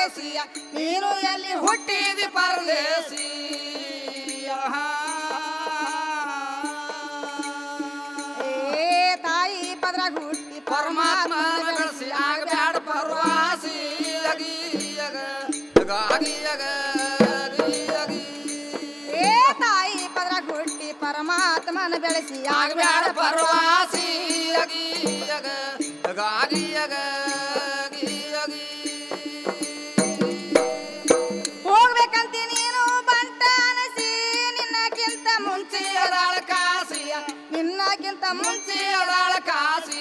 ಪರದೇಶಿಯ ನೀನು ಎಲ್ಲಿ ಹುಟ್ಟಿದಿ ಪರದೇಶಿ ಏ ತಾಯಿ ಪದ್ರಾಗ ಹುಟ್ಟಿ ಪರಮಾತ್ಮ ಪರಮಾತ್ಮ ಬೆಳೆಸಿ ಆಗಬ್ಯಾಡ ಪರವಾಸಿ ಅಗಿ ಅಗ ಅಗಿ ಅಗ ಅಗಿ ಅಗಿ ಏ ತಾಯಿ ಪದ್ರಾಗ ಹುಟ್ಟಿ ಪರಮಾತ್ಮನ ಬೆಳೆಸಿ ಆಗಬ್ಯಾಡ ಪರವಾಸಿ ಅಗಿ ಅಗ ಅಗಿ ಅಗ ಅಗಿ ಅಗಿ ಹೋಗ್ಬೇಕಂತ ನೀನು ಬಂಟ ಅನಸಿ ನಿನ್ನಕ್ಕಿಂತ ಮುಂಚೆ ಅದಾಳ ಕಾಸಿಯ ನಿನ್ನಕ್ಕಿಂತ ಮುಂಚೆ ಅದಾಳ ಕಾಸಿ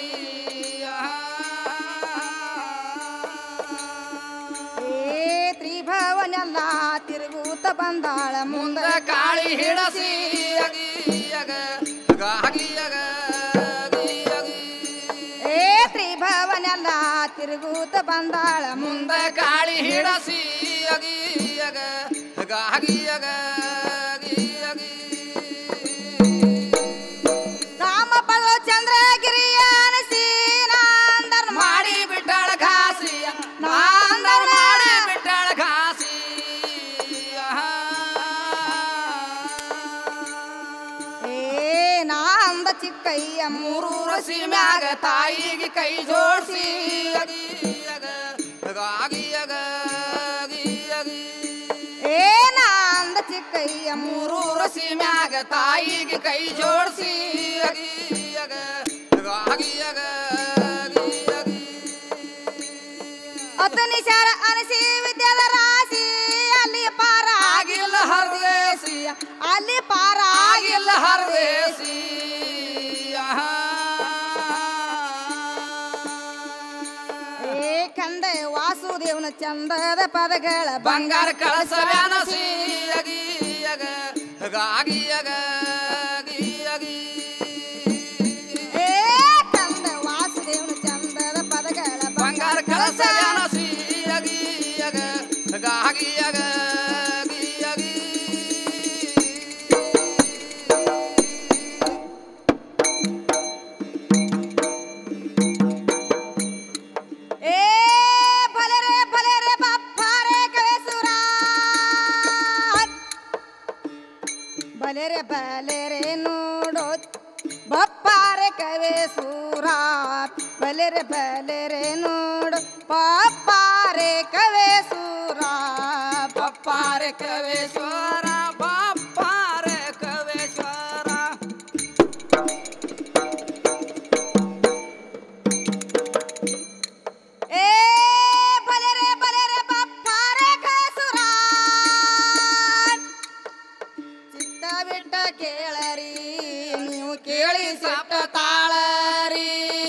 ಏ ತ್ರಿಭವನೆಲ್ಲ ತಿರುಗೂತ ಬಂದಾಳ ಮುಂದ ಮುಂದ ಕಾಳಿ ಹಿಡಸಿ ಅಗಿ ಅಗ ಅಗಿ ಅಗ ಅಗಿ ಅಗಿ ಏ ತ್ರಿಭವನೆಲ್ಲ ತಿರುಗೂತ ಬಂದಾಳ ಮುಂದ ಮುಂದ ಕಾಳಿ ಹಿಡಸಿ ಅಗಿ ಅಗ ಅಗಿ ಅಗ ಅಗಿ ಅಗಿ ರಾಮ ಪರ್ವ ಚಂದ್ರಗಿರಿಯ ಅನಸಿ ನಾಂದರ್ ಮಾಡಿ ಬಿಟ್ಟಾಳ ಘಾಸಿಯ ನಾಂದರ್ ಮಾಡಿ ಬಿಟ್ಟಾಳ ಘಾಸಿ ಏ ನಾಂದ ಚಿಕ್ಕಯ್ಯ ಮೂರು ಮೂರೂರ ಸೀಮ್ಯಾಗ ತಾಯಿಗೆ ಕೈ ಜೋಡಿಸಿ ಅಗಿ ಅಗ ಅಗಿ ಅಗ ಅಗಿ ಅಗಿ ಏ ನಾಂದ ಚಿಕ್ಕಯ್ಯ ಮೂರು ಮೂರೂರ ಸೀಮ್ಯಾಗ ತಾಯಿಗೆ ಕೈ ಜೋಡಿಸಿ ಅಗಿ ಅಗ ಅಗಿ ಅಗ ಅಗಿ ಅಗಿ ಅತನಿಶಾರ ಅನಸಿ ವಿದ್ಯಾದ ರಾಶಿ ಅಲ್ಲಿ ಪಾರ ಆಗಿಲ್ಲ ಹರದೇಸಿ ಅಲ್ಲಿ ಪಾರ ಆಗಿಲ್ಲ ಹರದೇಸಿ ಏ ಕಂದೆ ವಾಸುದೇವನ ಚಂದದ ಪದಗಳ ಬಂಗಾರ ಕಳಸವ್ಯಾನಸಿ ಅಗಿ ಅಗ ಅಗಿ ಅಗ ಅಗಿ ಅಗಿ ಏ ಕಂದೆ ವಾಸುದೇವನ ಚಂದದ ಪದಗಳ ಬಂಗಾರ ಕಳಸವ್ಯಾನಸಿ ಅಗಿ ಅಗ ಅಗಿ ಅಗ ಅಗಿ ಅಗಿ ಏ ಭಲೆ ರೇ ಭಲೆ ರೇ ಬಪ್ಪ ರೇ ಕವೇಸುರ ಭಲೆ ರೇ ಭಲೆ ರೇ ನೋಡೋ ಬಪ್ಪ ರೇ ಕವೇಸುರ ಭಲೆ ರೇ ಭಲೆ ರೇ ನೋಡು ಪಪ್ಪ ರೇ ಕವೇಸುರ ಬಪ್ಪಾರೆ ಕವೇಶ್ವರ ಬಪ್ಪಾರೆ ಕವೇಶ್ವರ ಏ ಭಲೆ ರೇ ಭಲೆ ರೇ ಬಪ್ಪ ರೇ ಕವೇಸುರ ಚಿತ್ತ ಬಿಟ್ಟ ಕೇಳರಿ ನೀವು ಕೇಳಿ ಸಪ್ತ ತಾಳರಿ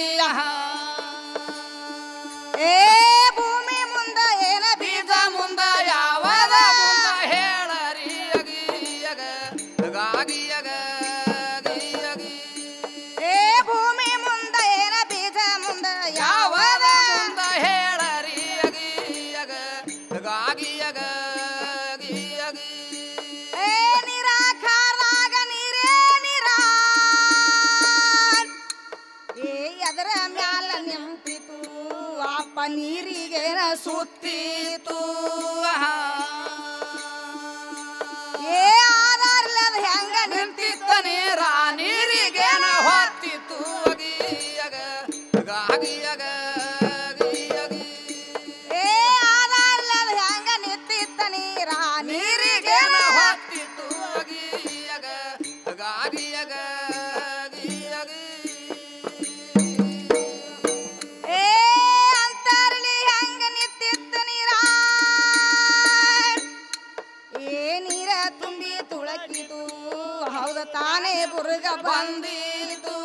ಏ ಭೂಮಿ ಮುಂದ ಏನ ಬೀಜ ಮುಂದ ಯಾವದ ಮುಂದ ಹೇಳರಿ ಅಗಿ ಅಗ ಅಗಿ ಅಗ ಅಗಿ ಅಗಿ ಏ ಭೂಮಿ ಮುಂದ ಏನ ಬೀಜ ಮುಂದ ಯಾವದ ಯಾವದ ಮುಂದ ಹೇಳರಿ ಅಗಿ ಅಗ ಅಗಿ ಅಗ ಅಗಿ ಅಗಿ ಏ ನಿರಾಕಾರಾಗ ನೀರೇ ನಿರಾ ಏ ಅದರ ಮ್ಯಾಲ ನಿಂತಿತು ಅಪ್ಪ ನೀರಿಗೇನ ಸುತ್ತೀತು ಏ ಆಧಾರ್ಲದ ಹೆಂಗ ನಿಂತಿತ್ತು ನಿಂತಿತ್ತ ನೀರ ನೀರಿಗೇನ ಹೊತ್ತಿತ್ತು ಅಗಿ ಅಗ ಅಗಿ ಅಗ ಅಗಿ ಅಗಿ ಏ ಆಧಾರ್ಲದ ಹೆಂಗ ನಿಂತಿತ್ತ ನೀರ ನೀರಿಗೇನ ನೀರಿಗೇನ ಹೊತ್ತಿತ್ತು ಅಗಿ ಅಗ ಅಗಿ ಅಗ ಅಗಿ ಅಗಿ ಏ ಅಂತರ್ಲಿ ಹೆಂಗ ನಿಂತಿತ್ತ ನೀರ ಏ ನೀರ ತುಂಬಿ ತುಳಕಿತು ಹೌದ ತಾನೇ ಬುರ್ಗ ಬಂದಿತು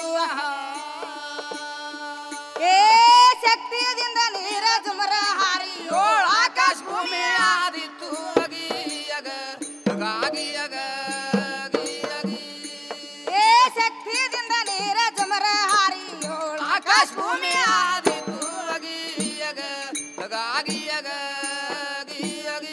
ಏ ಶಕ್ತಿಯಿಂದ ನೀರ ಜುಮರ ಹಾರಿ ಏಳು ಆಕಾಶ ಭೂಮಿ ಆದಿತ್ತು ಅಗಿ ಅಗ ಅಗಿ ಅಗ ಅಗಿ ಅಗಿ ಏ ಶಕ್ತಿಯಿಂದ ನೀರ ಜುಮರ ಹಾರಿ ಏಳು ಆಕಾಶ ಭೂಮಿ ಆದಿತ್ತು ಅಗಿ ಅಗ ಅಗಿ ಅಗ ಅಗಿ ಅಗಿ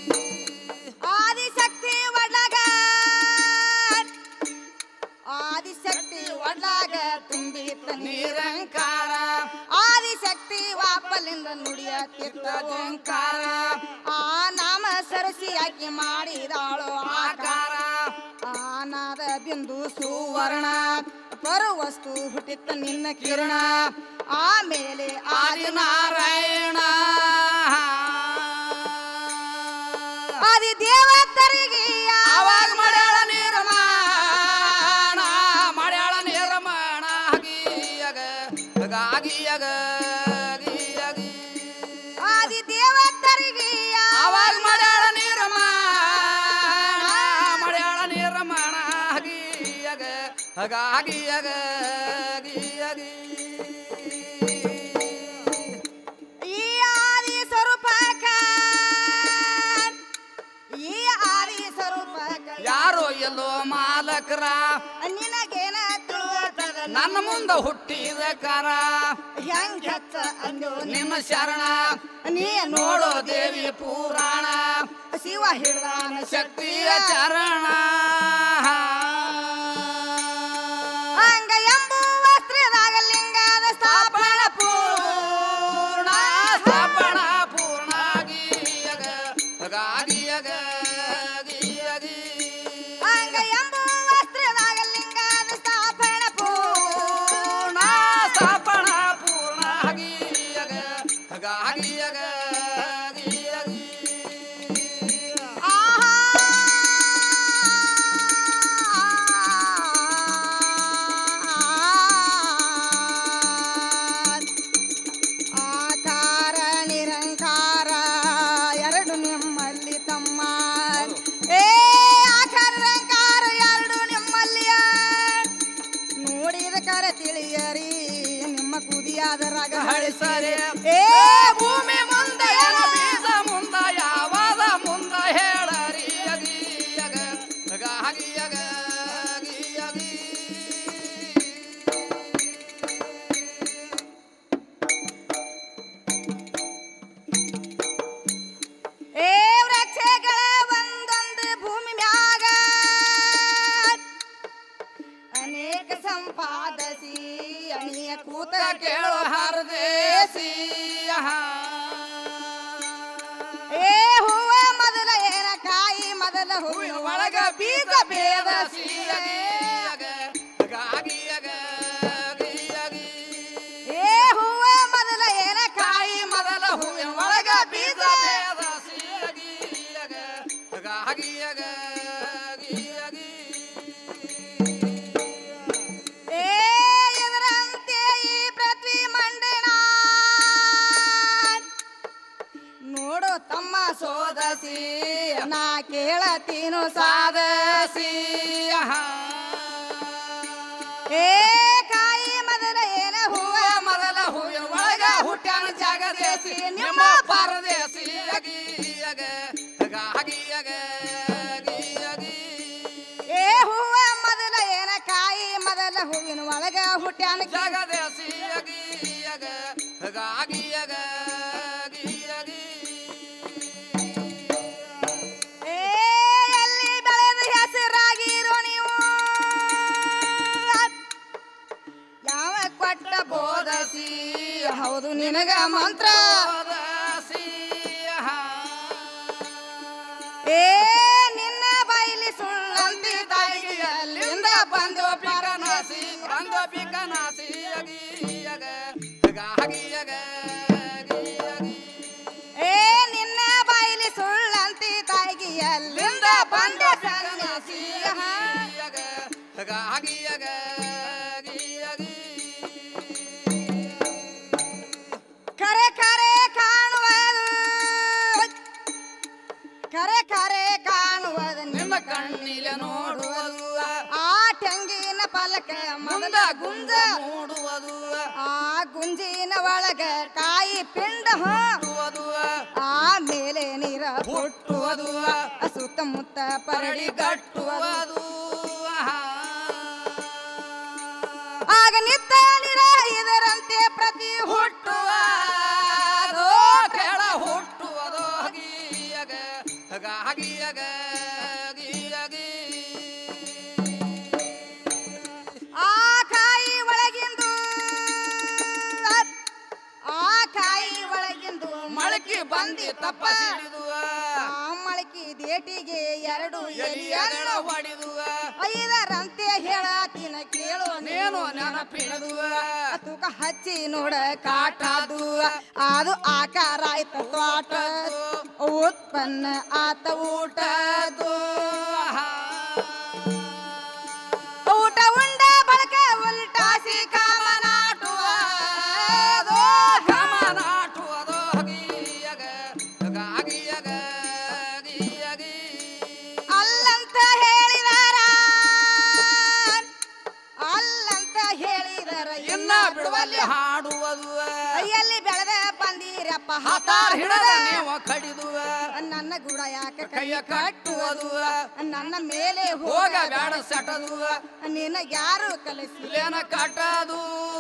ಆದಿಶಕ್ತಿ ಒಳಗ ಆದಿ ಆದಿಶಕ್ತಿ ಒಡ್ಲಾಗ ತುಂಬಿತ್ತ ನಿರಂಕಾರ ಆದಿಶಕ್ತಿ ವಾಪಲಿಂದ ನುಡಿಯತ್ತಿತ್ತ ಓಂಕಾರ ಆ ನಾಮ ಸರಸಿ ಆಕಿ ಮಾಡಿದಾಳು ಆಕಾರ ಆಕಾರ ಆನಾದ ಬಿಂದು ಸುವರ್ಣ ಪರವಸ್ತು ಹುಟ್ಟಿತ್ತ ನಿನ್ನ ಕಿರಣ ಆಮೇಲೆ ಆದಿನಾರಾಯಣ ಆದಿ ದೇವತರಿಗೆ ಅವಾಗ ಮಾಡ್ಯಾಳ ನಿರ್ಮಾಣ ಮಾಡ್ಯಾಳ ನಿರ್ಮಾಣ ಗೀಯಗ ಗಾಗಿಯಗ ಗೀಯಗಿ ಆದಿ ದೇವತರಿಗೆ ಅವಾಗ ಮಾಡ್ಯಾಳ ನಿರ್ಮಾಣ ಮಾಡ್ಯಾಳ ನಿರ್ಮಾಣ ಗೀಯಗ ಗಾಗಿಯಗ ಗೀಯಗಿ ಈ ಆದಿ ಸ್ವರೂಪಕ ಈ ಆದಿ ಸ್ವರೂಪಕ ಯಾರೋ ಎಲ್ಲೋ ಮಾಲಕರ ನಿನಗೇನ ತಿಳಿತದ ನನ್ನ ಮುಂದ ಹುಟ್ಟಿದ ಕರ ಹೆಂಗ್ ಹಚ್ಚ ಅಂದು ನಿನ್ನ ಶರಣ ನೀ ನೋಡೋ ದೇವಿ ಪುರಾಣ ಶಿವ ಹಿಡ್ದಾನ ಶಕ್ತಿಯ ಚರಣ ಅಂಗ ಎಂಬುವ ವಸ್ತ್ರದಾಗ ಲಿಂಗದ ಸ್ಥಾಪನ ಪೂರ್ಣ ಸ್ಥಾಪನ ಪೂರ್ಣ ಗೀಯಗ ಗಾಗಿಯಗ ಗೀಯಗಿ ಅಂಗ ಎಂಬುವ ವಸ್ತ್ರದಾಗ ಲಿಂಗದ ಸ್ಥಾಪನ ಪೂರ್ಣ ಸ್ಥಾಪನ ಪೂರ್ಣ ಗೀಯಗ ಗಾಗಿಯಗ ಗೀಯಗಿ ಆಹಾ ಆಕಾರ ನಿರಂಕಾರ ಎರಡು ನಿಮ್ಮಲ್ಲಿ ತಮ್ಮ ಏ ಆಕಾರ ನಿರಂಕಾರ ಎರಡು ನಿಮ್ಮಲ್ಲಿಯ ನೋಡಿದ ಕರ ತಿಳಿಯರಿ ನಿಮ್ಮ ಕುದಿಯಾದ ರಗ ಹಳಿಸರೆ ಏ ಭೂಮಿ ಮುಂದೆ ಏನ ಬೀಜ ಮುಂದ ಯಾವಾಗ ಮುಂದ ಹೇಳರಿ ಅಗಿಯಗ ಗಾಗಿಯಗ ಗೀಯಗಿ ಏ ವೃಕ್ಷಗಳ ಒಂದೊಂದು ಭೂಮಿ ಮ್ಯಾಗ ಅನೇಕ ಸಂಪಾದಸಿ ಅಣಿಯ ಕೂತ ಕೇಳು ಹರದೇಸಿ ಏ ಹೂವ ಮೊದಲ ಏನ ಕಾಯಿ ಮೊದಲ ಹೂವಿನ ಒಳಗ ಬೀಜ ಭೇದ ಸಿಯಗಿಯಗ ಗಾಗಿಯಗ ಗೀಯಗಿ ಏ ಹೂವ ಮೊದಲ ಏನ ಕಾಯಿ ಕಾಯಿ ಮೊದಲ ಹೂವಿನ ಒಳಗ ಬೀಜ ಭೇದ ಸಿಯಗಿಯಗ ಗಾಗಿಯಗ ಗೀಯಗಿ ಏ ಇದರಂತೆ ಈ ಪೃಥ್ವಿ ಮಂಡನ ನೋಡು ತಮ್ಮ ಸೋದಸಿ ನಾ ಕೇಳತೀನು ಸಾದಸಿ ಏ ಕಾಯಿ ಮೊದಲ ಏನ ಹೂವ ಮೊದಲ ಹೂವಿನ ಒಳಗ ಹುಟ್ಟ್ಯಾನ ಜಗದೇಸಿ ನಿಮ್ಮ ಪರದೇಸಿ ಅಗಿಯಗ ಗಾಗಿಯಗ ಗೀಯಗಿ ಏ ಹೂವ ಮೊದಲ ಏನ ಕಾಯಿ ಮೊದಲ ಹೂವಿನ ಒಳಗ ಹುಟ್ಟ್ಯಾನ ಜಗದೇಸಿ ಅಗಿಯಗ ಗಾಗಿಯಗ ಗೀಯಗಿ ಏ ಎಲ್ಲಿ ಬೆಳೆದ ಹೆಸರಾಗಿರೋ ನೀವು ಯಾವ ಕೊಟ್ಟ ಬೋಧಸಿ ಹೌದು ನಿನಗ ಮಂತ್ರ ಏ ನಿನ್ನ ಬಾಯಿಲಿ ಸುಳ್ಳಂತಿ ತಾಯಿಗೆ ಎಲ್ಲಿಂದ ಬಂದು ಪಿಕನಾಸಿ ಬಂದ ಪಿಕನಾಸಿ ಅಗಿಯಗ ಗಾಗಿಯಗ ಗೀಯಗಿ ಏ ನಿನ್ನ ಬಾಯಿಲಿ ಸುಳ್ಳಂತಿ ತಾಯಿಗೆ ಎಲ್ಲಿಂದ ಬಂದ ಸನ್ಯಾಸಿ ಗಾಗಿಯಗ ಗೀಯಗಿ ಕರೆ ಕರೆ ಕಾಣುವುದು ಕರೆ ಕರೆ ಕಾಣುವುದು ನಿಮ್ಮ ಕಣ್ಣಿಲೆ ನೋಡುವುದು ಆ ಟೆಂಗಿನ ಪಲಕ ಮುಂದ ಮೊದಲ ಗುಂಜ ಗುಂಜ ಮೂಡುವುದು ಆ ಗುಂಜಿನ ಒಳಗ ಕಾಯಿ ಪಿಂಡ ಹ ಹುಟ್ಟುವುದು ಆಮೇಲೆ ನೀರ ಹುಟ್ಟುವುದು ಸುತ್ತಮುತ್ತ ಪರಡಿ ಪರಡಿ ಕಟ್ಟುವುದು ಕಟ್ಟುವುದು ಆಗ ನಿತ್ತ ನಿರ ಇದರಂತೆ ಪ್ರತಿ ಹುಟ್ಟು ಹುಟ್ಟುವುದು ಕೆಳ ಹುಟ್ಟುವುದು ಗೀಯಗ ಗಾಗಿಯಗ ಗೀಯಗಿ ಬಂದಿ ತಪ್ಪ ಸಿಡಿದುವ ಮಳಕಿ ದೇಟಿಗೆ ಎರಡು ಎಲಿಯಗಳ ಎಲಿಯನ್ನು ಹೊಡಿದುವ ಐದರಂತೆ ಹೇಳತಿನ ಕೇಳು ನೇನು ನೆನಪಿಡುವ ತೂಕ ಹಚ್ಚಿ ನೋಡ ಕಾಟದು ಅದು ಆಕಾರ ಆಯ್ತ ತ್ವಾಟ ಉತ್ಪನ್ನ ಆತ ಊಟದು ಊಟ ಉಂಡ ಬಳಕ ಉಲ್ಟಾಸಿ ಕಾಮನಾಟುವ ಕಮನಾಟುವದೋ ಹಗಿಯಗ ಗಾಗಿಯಗ ಗಿಯಗಿ ಅಲ್ಲಂತ ಹೇಳಿದಾರ ಅಲ್ಲಂತ ಹೇಳಿದಾರ ಇನ್ನ ಬಿಡುವಲ್ಲಿ ಹಾಡುವುದು ಎಲ್ಲಿ ಬೆಳೆದ ಬಂದಿರಪ್ಪ ಹತಾರ್ ಹಿಡದ ನೀವು ಕಡಿದುವ ನನ್ನ ಗುಡ ಯಾಕೆ ಕೈಯ ಕಟ್ಟುವುದು ನನ್ನ ಮೇಲೆ ಹೋಗ ಹೋಗ ಬ್ಯಾಡ ಸಟದು ನಿನ್ನ ಯಾರು ಕಲಿಸಿ ಇಲ್ಲೇನ ಕಟ್ಟದು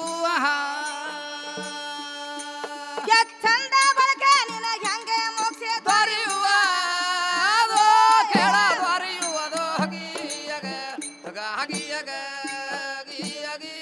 ಎಷ್ಟ್ ಚಂದ ಬಳಕ ನಿನಗೆ ಹೆಂಗೆ ಮೋಕ್ಷ ದೊರೆಯುವ ಅದೋ ಕೆಳ ದೊರೆಯುವುದು ಹಗಿಯಗ ಹಗಿಯಗ ಗಿಯಗಿ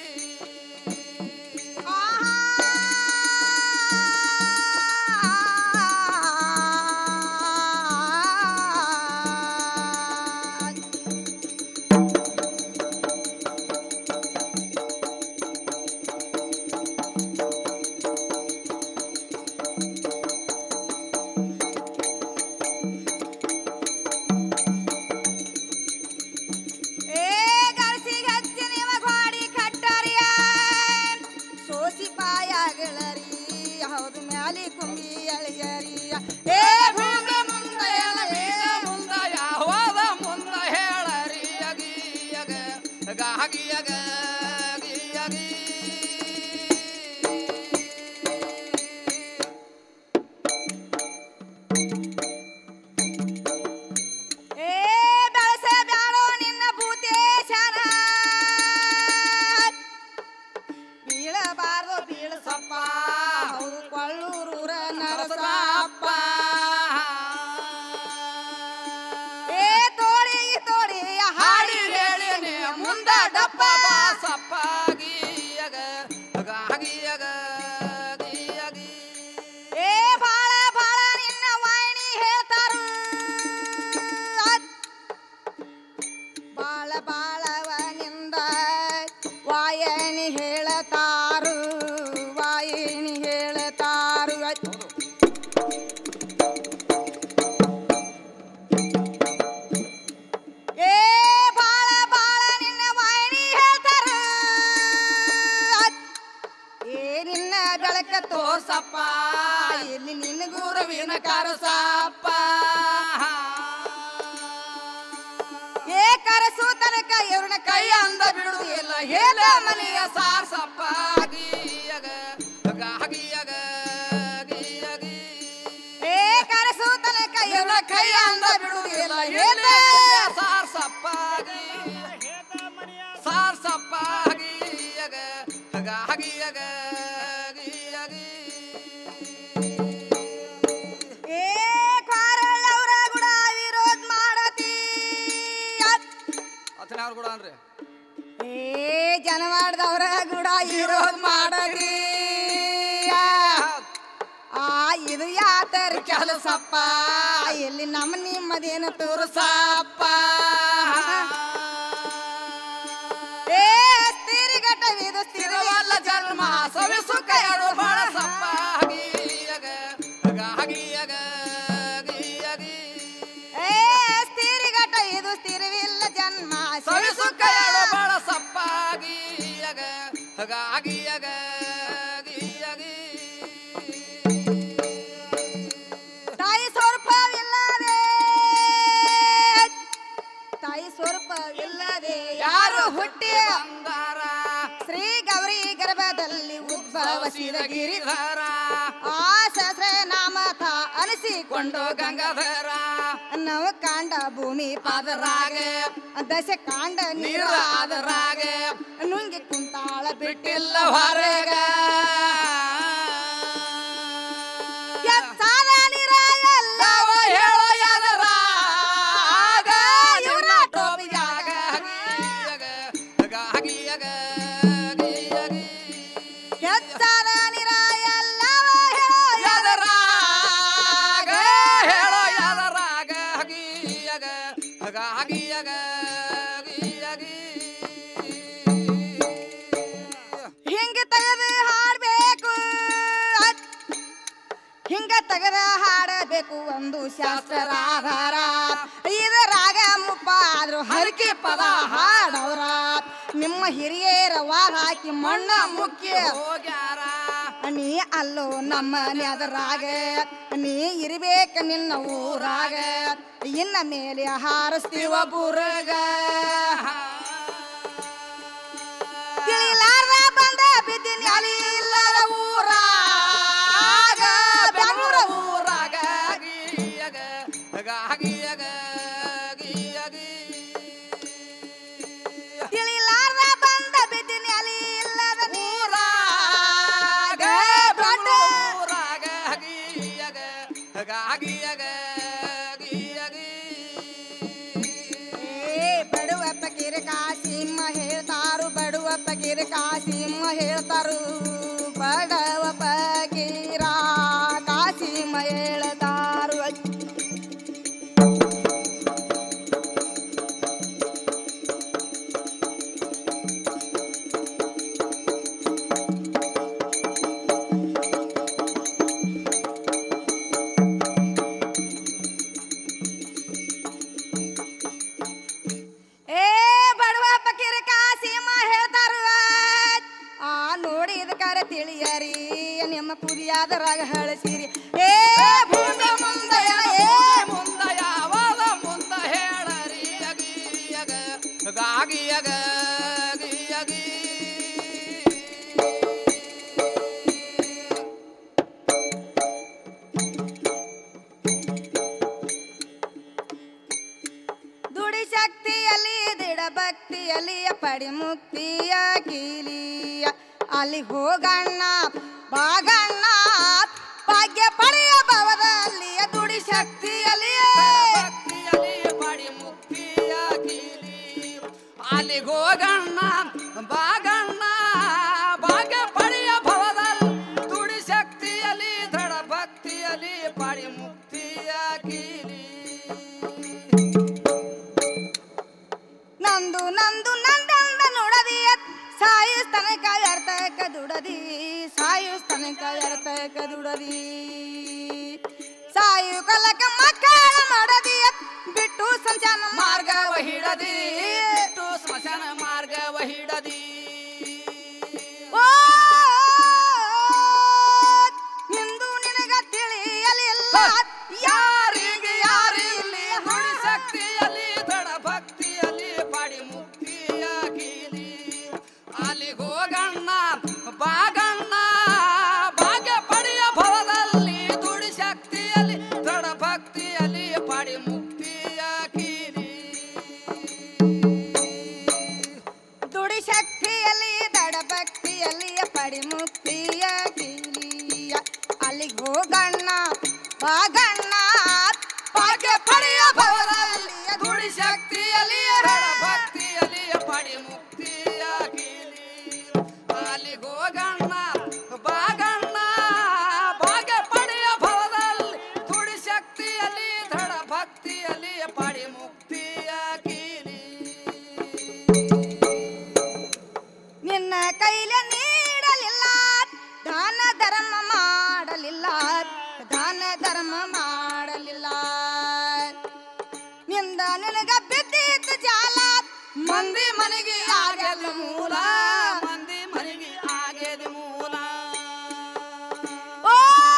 ಏ ಗರ್ಸಿಗೆ ಹಚ್ಚಿ ನಿಮ ಗೋಡಿ ಕಟ್ಟರಿಯ ಸೋಸಿ ಪಾಯಗಳರಿ ಹೌದು ಮ್ಯಾಲಿ ಕುಂಬಿ ಎಳೆಯರಿಯ ಏ ಭೂಮಿ ಮುಂದೆ ಎಳವೆ. ಮುಂದ ಯಾವಾಗ ಮುಂದ ಹೇಳರಿ ಅಗಿಯಗ ಗಾಗಿಯಗ ಗಿಯಗಿ ಏ ಬೆಳಸ ಬ್ಯಾಡೋ ನಿನ್ನ ಭೂತೇಶನ ಬೀಳಬಾರ್ದು ಬೀಳಸಪ್ಪ ಹೌದು ಕೊಳ್ಳೂರೂರ ನರಸಪ್ಪ ಏ ತೋಳಿ ತೋಳಿ ಹಾಡಿ ಹಾಡಿ ಹೇಳಿನಿ ಮುಂದ ಡಪ್ಪ ಬಾಸಪ್ಪ ಗಿಯಗ ಗಾಗಿಯಗ ಗಿಯಗಿ ಏ ಬಾಳ ಬಾಳ ನಿನ್ನ ವಾಣಿ ಹೇಳ್ತಾರು ಬಾಳ ಬಾಳವ ನಿಂದ ವಾಯಣಿ ಹೇಳತಾರು ವಾಯಿಣಿ ಹೇಳತಾರು ಏ ಬಾಳ ಬಾಳ ನಿನ್ನ ವಾಯಣಿ ಹೇಳ್ತಾರು ಏ ನಿನ್ನ ಬೆಳಕ ತೋರ್ಸಪ್ಪ ಇಲ್ಲಿ ನಿನ್ನ ಗುರುವಿನ ಕರಸಪ್ಪ ಏ ಕರಸು ತನಕ ಇವ್ರನ್ನ ಕೈ ಅಂದ ಬಿಡುವುದಿಲ್ಲ ಹೇಳ ಮನೆಯ ಸಾರ್ಸಪ್ಪ ಗಿಯಗ ಗಾಗಿಯಗ ಗಿಯಗಿ ಏ ಕರಸು ತನಕ ಇವ್ರನ್ನ ಕೈ ಅಂದ ಬಿಡುವುದಿಲ್ಲ ಹೇಳ ಸಾರ್ಸಪ್ಪ ಸಾರ್ಸಪ್ಪ ಗಿಯಗ ಗಾಗಿಯಗ ಗಿಯಗಿ ಏ ಕ್ವಾರಳ್ಳವ್ರ ಗುಡ ವಿರೋಧ ಮಾಡತಿ ಅತನ ಕೂಡ ಅನ್ರಿ ಏ ಜನವಾಡ್ದವ್ರ ಗುಡ ವಿರೋಧ ಮಾಡತಿ ಆ ಇದು ಯಾತರ ಕೆಲಸಪ್ಪ ಎಲ್ಲಿ ನಮ್ಮ ನಿಮ್ಮದೇನ ತೋರ್ಸಪ್ಪ ಏ ಸ್ಥಿರಘಟವಿದು ತಿರುವಲ್ಲ ಸ್ಥಿರವಲ್ಲ ಜನ್ಮ ಸವಿಸು ಕೈಯಡು ಬಳಸಪ್ಪ ಗಿಯಗ ಗಾಗಿಯಗ ಗಿಯಗಿ ಏ ಸ್ಥಿರಘಟ ಇದು ಸ್ಥಿರವಿಲ್ಲ ಜನ್ಮ ಸವಿಸು ಕೈಯಡು ಬಳಸಪ್ಪ ಗಿಯಗ ಗಾಗಿಯಗ ಗಿಯಗಿ ತಾಯಿ ಸ್ವರೂಪವಿಲ್ಲದೆ ತಾಯಿ ಸ್ವರೂಪವಿಲ್ಲದೆ ಯಾರು ಹುಟ್ಟಿ ಬಂಗಾರ ಶ್ರೀ ಗೌರಿ ಗರ್ಭದಲ್ಲಿ ಉದ್ಭವಿಸಿದ ಗಿರಿ ಗಿರಿಧರ ಆ ಸಹಸ್ರ ನಾಮಥ ಅನಿಸಿಕೊಂಡು ಕೊಂಡು ಗಂಗಾಧರ ನವ ಕಾಂಡ ಭೂಮಿ ಪಾದರಾಗೆ ದಶ ಕಾಂಡ ನೀರಾದರಾಗೆ ನುಂಗಿ ಕುಂತಾಳ ಬಿಟ್ಟಿಲ್ಲ ಬಿಟ್ಟಿಲ್ಲ ಹೊರಗ ಎತ್ತಾದ ನಿರಾಯಲ್ಲ ಯಾವ ಹೇಳೋ ಯಾದರ ಆಗ ಇವ್ರ ಇವ್ರ ಟೋಪಿಯಾಗ ಹಗಿಯಗ ಹಗಿಯಗ ಗಿಯಗಿ ಎತ್ತಾದ ನಿರಾಯಲ್ಲ ಯಾದರ ಮಾಡಬೇಕು ಒಂದು ಶಾಸ್ತ್ರಾಧಾರ ಇದು ರಾಗ ಮುಪ್ಪ ಆದ್ರೂ ಹರಕೆ ಪದ ಹಾಡವ್ರ ನಿಮ್ಮ ಹಿರಿಯರವಾಗ ಹಾಕಿ ಮಣ್ಣ ಮುಖ್ಯ ಹೋಗ್ಯಾರ ನೀ ಅಲ್ಲೋ ನಮ್ಮ ನೆದರಾಗ ನೀ ಇರ್ಬೇಕ ನಿನ್ನ ಊರಾಗ ಇನ್ನ ಮೇಲೆ ಹಾರಿಸ್ತೀವ ಬುರ್ಗ ತಿಳಿಲಾರ್ದ ಬಂದ ಬಿದ್ದೀನಿ ಅಲಿ ಇಲ್ಲದ ಊರಾಗ ಬೆಂಗಳೂರ ಊರಾಗ ಗೀಯಗ, ಗಾಗಿಯಗ, ಗೀಯಗಿ. ತಿಳಿಲಾರ್ದ ಬಂದ ಬಿದ್ದೀನಿ ಅಲಿ ಇಲ್ಲದ ಊರಾಗ, ದೊಡ್ಡ ಊರಾಗ ಗೀಯಗ, ಗಾಗಿಯಗ, ಗೀಯಗಿ. ಏ ಬಡವ ಪಕೀರ ಕಾಸಿಮ್ಮ ಹೇಳ್ತಾರು ಬಡವ ಪಕೀರ ಕಾಸಿಮ್ಮ ಹೇಳ್ತಾರು ಬಡವ ಪಕೀರ ಕಾಸಿಮ್ಮ ಹೇಳ್ತಾರು ಏ ಬಡವ ಪಕೀರ ಕಾಸಿಮ್ಮ ಹೇಳ್ತಾರು ಆ ನೋಡಿದ ಕರೆ ತಿಳಿಯರಿ ನಿಮ್ಮ ಕುದಿಯಾದರಾಗ ಹಳಸಿರಿ ಏ ಭೂತ ಮುಂದೆ ಏ ಮುಂದ ಯಾವಾಗ ಮುಂದ ಹೇಳರಿ ಅಗಿಯಗ, ಗಾಗಿಯಗ, ಗೀಯಗಿ. ದುಡಿ ಶಕ್ತಿಯಲ್ಲಿ ದಿಡ ಭಕ್ತಿಯಲ್ಲಿ ಪಡಿ ಮುಕ್ತಿಯ ಕೀಲಿಯ ಅಲ್ಲಿ ಹೋಗಣ್ಣ ಬಾಗಣ್ಣ ಭಾಗ್ಯ ಪಡೆಯ ಭವದಲ್ಲಿ ದುಡಿ ಶಕ್ತಿಯಲ್ಲಿ ಭಕ್ತಿಯಲ್ಲಿ ಪಡಿ ಮುಕ್ತಿಯ ಕೀಲಿ. ಅಲ್ಲಿಗ್ ಹೋಗಣ್ಣ ಬಾಗಣ್ಣ ಭಾಗ್ಯ ಪಡೆಯ ಭವದಲ್ಲಿ ದುಡಿ ಶಕ್ತಿಯಲ್ಲಿ ದೃಢ ಭಕ್ತಿಯಲ್ಲಿ ಪಡಿ ಮುಕ್ತಿಯ ಕೀಲಿ ನಂದು ನಂದು ನಂದಂದ ನುಡದಿ ಸಾಯಿಸ್ತನಕ ವ್ಯರ್ಥಕ ದುಡದಿ ಸಾಯಿಸ್ತನಕ ವ್ಯರ್ಥಕ ದುಡದಿ ಸಾಯು ಕಲಕ ಮಕ್ಕಳ ಮಾಡದಿ ಬಿಟ್ಟು ಸಂಚಾನ ಮಾರ್ಗ ಮಾರ್ಗವ ಹಿಡದಿ ಬಿಟ್ಟು ಸ್ಮಶಾನ ಮಾರ್ಗವ ಹಿಡದಿ ಓ ನಿಂದು ನಿನಗ ತಿಳಿಯಲಿಲ್ಲ ಯಾರಿಗೆ ಯಾರಿಲ್ಲಿ ನುಡಿ ಶಕ್ತಿಯಲ್ಲಿ ದೃಢ ಭಕ್ತಿಯಲ್ಲಿ ಪಡಿ ಮುಕ್ತಿಯ ಕೀಲಿ ಅಲ್ಲಿಗೆ ಹೋಗಣ್ಣ ಬಾಗಣ್ಣ ಭಾಗ್ಯ ಪಡೆಯ ಭವದಲ್ಲಿ ದುಡಿ ಶಕ್ತಿಯಲ್ಲಿ ದೃಢ ಭಕ್ತಿಯಲ್ಲಿ ಪಡಿ ಮುಕ್ತಿಯ ಕೀಲಿ ದುಡಿ ಶಕ್ತಿಯಲ್ಲಿ ದಡ ಭಕ್ತಿಯಲ್ಲಿ ಪಡಿ ಮುಕ್ತಿಯ ಕೀಲಿಯ ಅಲ್ಲಿಗೆ ಹೋಗಣ್ಣ ಬಾಗಣ್ಣ ಭಾಗ್ಯ ಪಡೆಯ ಭವದಲ್ಲಿ ದುಡಿ ಶಕ್ತಿಯಲ್ಲಿ ದೃಢ ಭಕ್ತಿಯಲ್ಲಿ ಪಡಿ ಮುಕ್ತಿಯ ಕೀಲಿ ಅಲ್ಲಿಗೆ ಹೋಗಣ್ಣ ಬಾಗಣ್ಣ ಭಾಗ್ಯ ಪಡೆಯ ಭವದಲ್ಲಿ ದುಡಿ ಶಕ್ತಿಯಲ್ಲಿ ದೃಢ ಭಕ್ತಿಯಲ್ಲಿ ಪಡಿ ಮುಕ್ತಿಯ ಕೀಲಿ ನಿನ್ನ ಕೈಲೆ ನೀಡಲಿಲ್ಲ ದಾನ ಧರ್ಮ ಮಾಡಲಿಲ್ಲ ದಾನ ಧರ್ಮ ಮಾಡಲಿಲ್ಲ ನಿಂದ ನಿನಗ ಬಿದ್ದಿತ್ತು ಜಾಲ ಮಂದಿ ಮನೆಗೆ ಆಗಲ್ಲ ಮೂಲ ಮಂದಿ ಮನೆಗೆ ಆಗ್ಯದ ಮೂಲ ಓ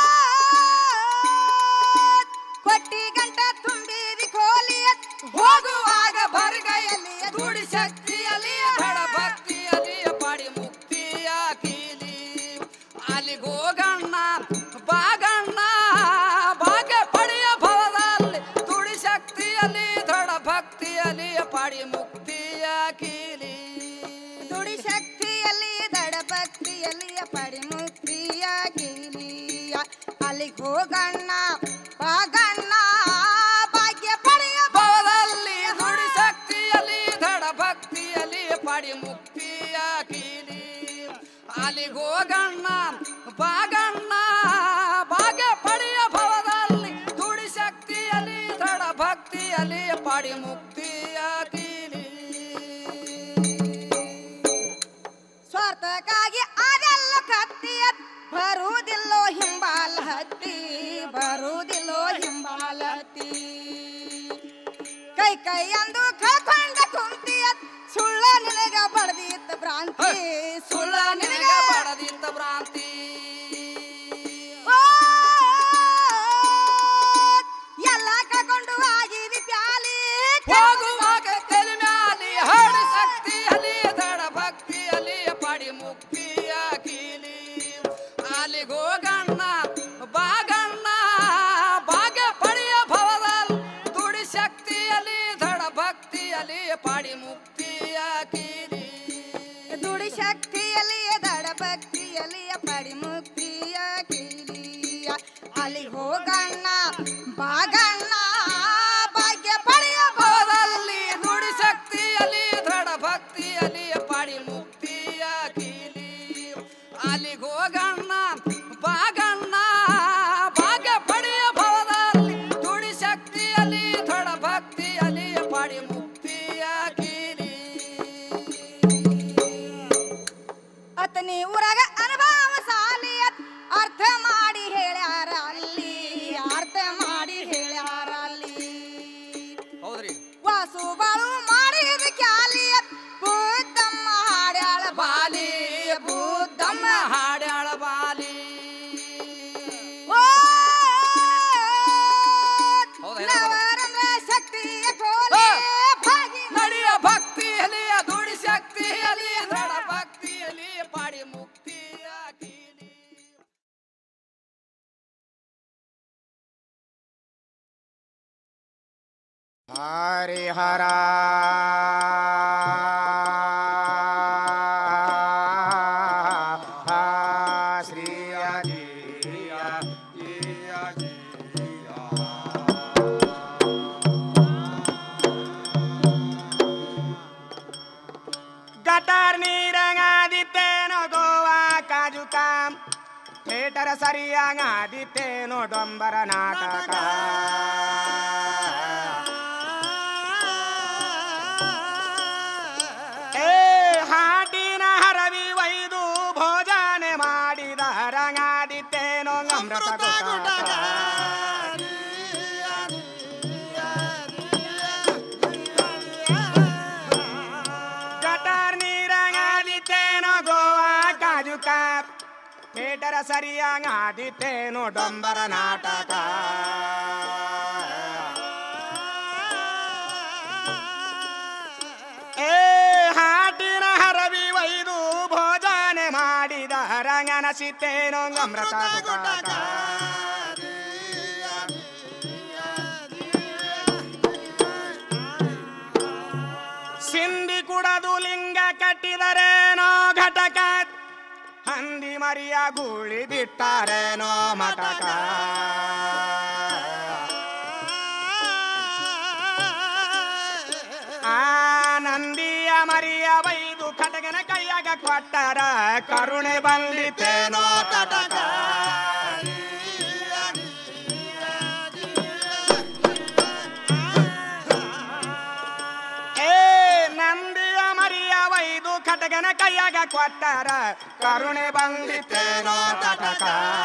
ಕೊಟ್ಟಿ ಗಂಟ ತುಂಬಿದಿ ಕೋಲಿ ಹೋಗುವಾಗ ಬರಗೈಯಲ್ಲಿ ದುಡಿ ಶಕ್ತಿಯಲ್ಲಿ ಬಡ ಭಕ್ತಿಯಲ್ಲಿ ಪಡಿ ಮುಕ್ತಿಯ ಕೀಲಿ ಅಲ್ಲಿಗೆ ಹೋಗಣ್ಣ ಬಾಗಣ್ಣ ಭಾಗ್ಯ ಪಡೆಯ ಭವದಲ್ಲಿ ದುಡಿ ಶಕ್ತಿಯಲ್ಲಿ ದೃಢ ಭಕ್ತಿಯಲ್ಲಿ ಪಡಿ ಮುಕ್ತಿಯ ಕೀಲಿ ದುಡಿ ಶಕ್ತಿಯಲ್ಲಿ ದಡ ಭಕ್ತಿಯಲ್ಲಿ ಪಡಿ ಮುಕ್ತಿಯ ಕೀಲಿಯ ಅಲ್ಲಿಗೆ ಹೋಗಣ್ಣ ಬಾಗಣ್ಣ ಭಾಗ್ಯ ಪಡೆಯ ಭವದಲ್ಲಿ ದುಡಿ ಶಕ್ತಿಯಲ್ಲಿ ದೃಢ ಭಕ್ತಿಯಲ್ಲಿ ಪಡಿ ಮುಕ್ತಿಯ ಕೀಲಿ ಅಲ್ಲಿಗೆ ಹೋಗಣ್ಣ ಬಾಗಣ್ಣ ಭಾಗ್ಯ ಪಡೆಯ ಭವದಲ್ಲಿ ದುಡಿ ಶಕ್ತಿಯಲ್ಲಿ ದೃಢ ಭಕ್ತಿಯಲ್ಲಿ ಪಡಿ ಮುಕ್ತಿಯ ಕೀಲಿ ಸ್ವಾರ್ಥಕ್ಕಾಗಿ ಅದೆಲ್ಲ ಕತ್ತಿ ಬರುವುದಿಲ್ಲೋ ಹಿಂಬಾಲ ಹತ್ತಿ ಬರುವುದಿಲ್ಲೋ ಹಿಂಬ ಕೈ ಕೈ ಅಂದು ಕಳ್ಕೊಂಡ ಕುಂತಿಯ ಸುಳ್ಳ ನಿನಗ ಬಡದಿತ್ತ ಭ್ರಾಂತಿ ಸುಳ್ಳ ನಿನಗ ಬಡದಿತ್ತ ಭ್ರಾಂತಿ ಓ, ಎಲ್ಲ ಕಳ್ಕೊಂಡು ಆಗಿದಿ ಪ್ಯಾಲಿ ಹೋಗುವಾಗ ತಲೆ ಮ್ಯಾಲಿ ಹಡ ಶಕ್ತಿಯಲ್ಲಿ ದಡ ಭಕ್ತಿಯಲ್ಲಿ ಪಡಿ ಮುಕ್ತಿಯ ಕೀಲಿ ಅಲ್ಲಿಗೆ ಹೋಗಣ್ಣ ಬಾಗಣ್ಣ ಭಾಗ್ಯ ಪಡೆಯ ಭವದಲ್ಲಿ ದುಡಿ ಶಕ್ತಿಯಲ್ಲಿ ದಡ ಭಕ್ತಿಯಲ್ಲಿ ಪಡಿ ಮುಕ್ತಿಯ ಕೀಲಿ ದುಡಿ ಶಕ್ತಿಯಲ್ಲಿ ದಡ ಭಕ್ತಿಯಲ್ಲಿ ಪಡಿ ಮುಕ್ತಿಯ ಕೀಲಿಯ ಅಲ್ಲಿ ಹೋಗಣ್ಣ ಬಾಗಣ್ಣ ಭಾಗ್ಯ ಪಡೆಯ ಭವದಲ್ಲಿ ದುಡಿ ಶಕ್ತಿಯಲ್ಲಿ ದೃಢ ಭಕ್ತಿಯಲ್ಲಿ ಪಡಿ ಮುಕ್ತಿಯ ಕೀಲಿ ಅಲ್ಲಿಗೆ ಹೋಗಣ್ಣ ಬಾಗಣ್ಣ ಭಾಗ್ಯ ಪಡೆಯ ಭವದಲ್ಲಿ ದುಡಿ ಶಕ್ತಿಯಲ್ಲಿ ದೃಢ ಭಕ್ತಿಯಲ್ಲಿ ಪಡಿ ಮುಕ್ತಿಯ ಕೀಲಿ ಅತನಿ ಊರಾಗ ಅನುಭವ ಸಾಲಿ ಅರ್ಥ ಮಾಡಿ ಹೇಳ್ಯಾರ ಅಲ್ಲಿ ಅರ್ಥ ಮಾಡಿ ಹೇಳ್ಯಾರ ಅಲ್ಲಿ ಹೌದ್ರಿ ವಾಸು ಬಾಳು ಮಾಡಿದ ಕ್ಯಾಲಿ ಬುದ್ದಮ್ಮ ಹಾಡ್ಯಾಳ ಬಾಲಿ ಬುದ್ಧಮ್ಮ ಹಾಡ್ಯಾಳ ಬಾಲಿ ಓ ಹೌದಾ? ನವರಂದ್ರ ಶಕ್ತಿಯ ಕೋಲೆ ಭಾಗಿ ನಡೆಯ ಭಕ್ತಿಯಲ್ಲಿ ದುಡಿ ಶಕ್ತಿಯಲ್ಲಿ ದೃಢ ಭಕ್ತಿಯಲ್ಲಿ ಪಡಿ ಮುಕ್ತಿಯ ಕೀಲಿ ಹರಿಹರ ಶ್ರೀಯ ಜಿಯ ಜಿಯ ಜಿಯ ಗಟಾರ್ ನೀರಂಗಾದಿತ್ತೇನೋ ಗೋವಾ ಕಾಜು ಕಾಮ್ ಥಿಯೇಟರ್ ಸರಿಯಾಗಾದಿತ್ತೇನೋ ಡೊಂಬರ ನಾಟಕ ಏ ಹಾಟಿನ ಹರವಿ ಒಯ್ದು ಭೋಜನೆ ಮಾಡಿದ ರಂಗಾದಿತ್ತೇನೋ ಅಮೃತ ಗುಟಾಕ. ಗಟಾರ್ ನೀರಂಗಾದಿತ್ತೇನೋ ಗೋವಾ ಕಾಜು ಕಾಪ್ ಥಿಯೇಟರ್ ಸರಿಯಾಗಾದಿತ್ತೇನೋ ಡೊಂಬರ ನಾಟಕ ಏ ಹಾಟಿನ ಹರವಿ ಒಯ್ದು ಭೋಜನೆ ಮಾಡಿದ ರಂಗನಸಿತ್ತೇನೋ ಅಮೃತ ಗುಟಾಕ. ಸಿಂಧಿ ಕುಡದು ಲಿಂಗ ಕಟ್ಟಿದರೇನೋ ಘಟಕ ಹಂದಿ ಮರಿಯ ಗೂಳಿ ಬಿಟ್ಟಾರೇನೋ ಮಟಕ ಆ ನಂದಿಯ ಮರಿಯ ಬೈದು ಖಟಗನ ಕೈಯಾಗ ಕೊಟ್ಟರ ಕರುಣೆ ಬಂದಿತೇನೋ ತಟಕ ಏ ನಂದಿಯ ಮರಿಯ ವೈದು ಖಟಗನ ಕೈಯಾಗ ಕೊಟ್ಟರ ಕರುಣೆ ಬಂದಿತೇನೋ ತಟಕ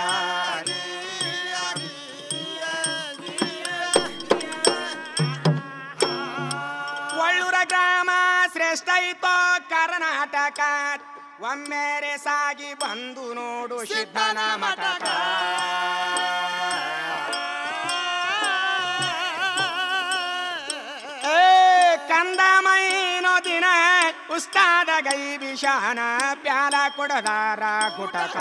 ಒಳ್ಳೂರ ಗ್ರಾಮ ಶ್ರೇಷ್ಠ ಐತೋ ಕರ್ನಾಟಕ ಒಮ್ಮೆರೆ ಸಾಗಿ ಬಂದು ನೋಡು ಸಿದ್ಧನ ಮಠಕ ಏ ಕಂದ ಮೈನೋ ದಿನ ಉಸ್ತಾದ ಗೈ ವಿಷಾನ ಪ್ಯಾಲ ಕೊಡದಾರ ಕುಟಕ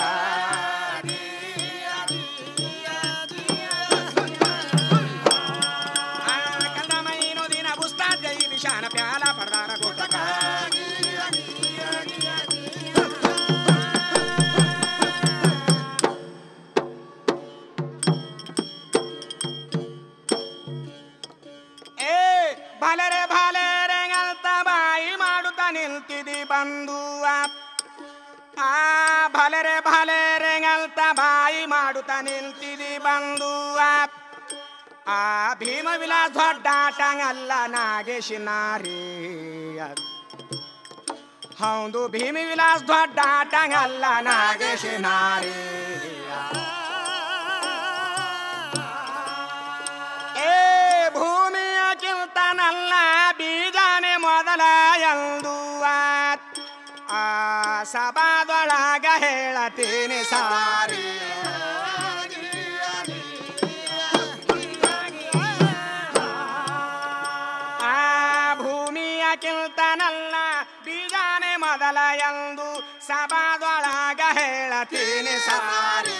ಆ, ಕಂದ ಮೈನೋ ದಿನ ಉಸ್ತಾದ ಗೈ ವಿಷಾನ ಪ್ಯಾಲ ಪಡದಾರ ಕುಟಕ ಏ ಭಲರೆ ಭಲರೆ ಗಲ್ತ ಬಾಯಿ ಮಾಡುತ್ತ ನಿಲ್ತಿದಿ ಬಂಧುವ ಆ ಭಲರೆ ಭಲರೆ ಗಲ್ತ ಬಾಯಿ ಮಾಡುತ್ತ ನಿಲ್ತಿದಿ ಬಂಧುವ ಆ ಭೀಮ ವಿಲಾಸ್ ದೊಡ್ಡ ಆಟಂಗಲ್ಲ ನಾಗೇಶ್ ನಾರಿ ಹೌದು ಭೀಮ ವಿಲಾಸ್ ದೊಡ್ಡ ಆಟಂಗಲ್ಲ ನಾಗೇಶ್ ನಾರಿ ಏ ಭೂಮಿಯ ಕಿಂತ ನಲ್ಲ ಸಭಾದೊಳಗ ಹೇಳತೀನಿ ಸಾರಿ ಆ ಭೂಮಿಯ ಕಿಲ್ತನಲ್ಲ ಬೀಜಾನೆ ಮೊದಲ ಎಂದು ಸಭಾದೊಳಗ ಹೇಳತೀನಿ ಸಾರಿ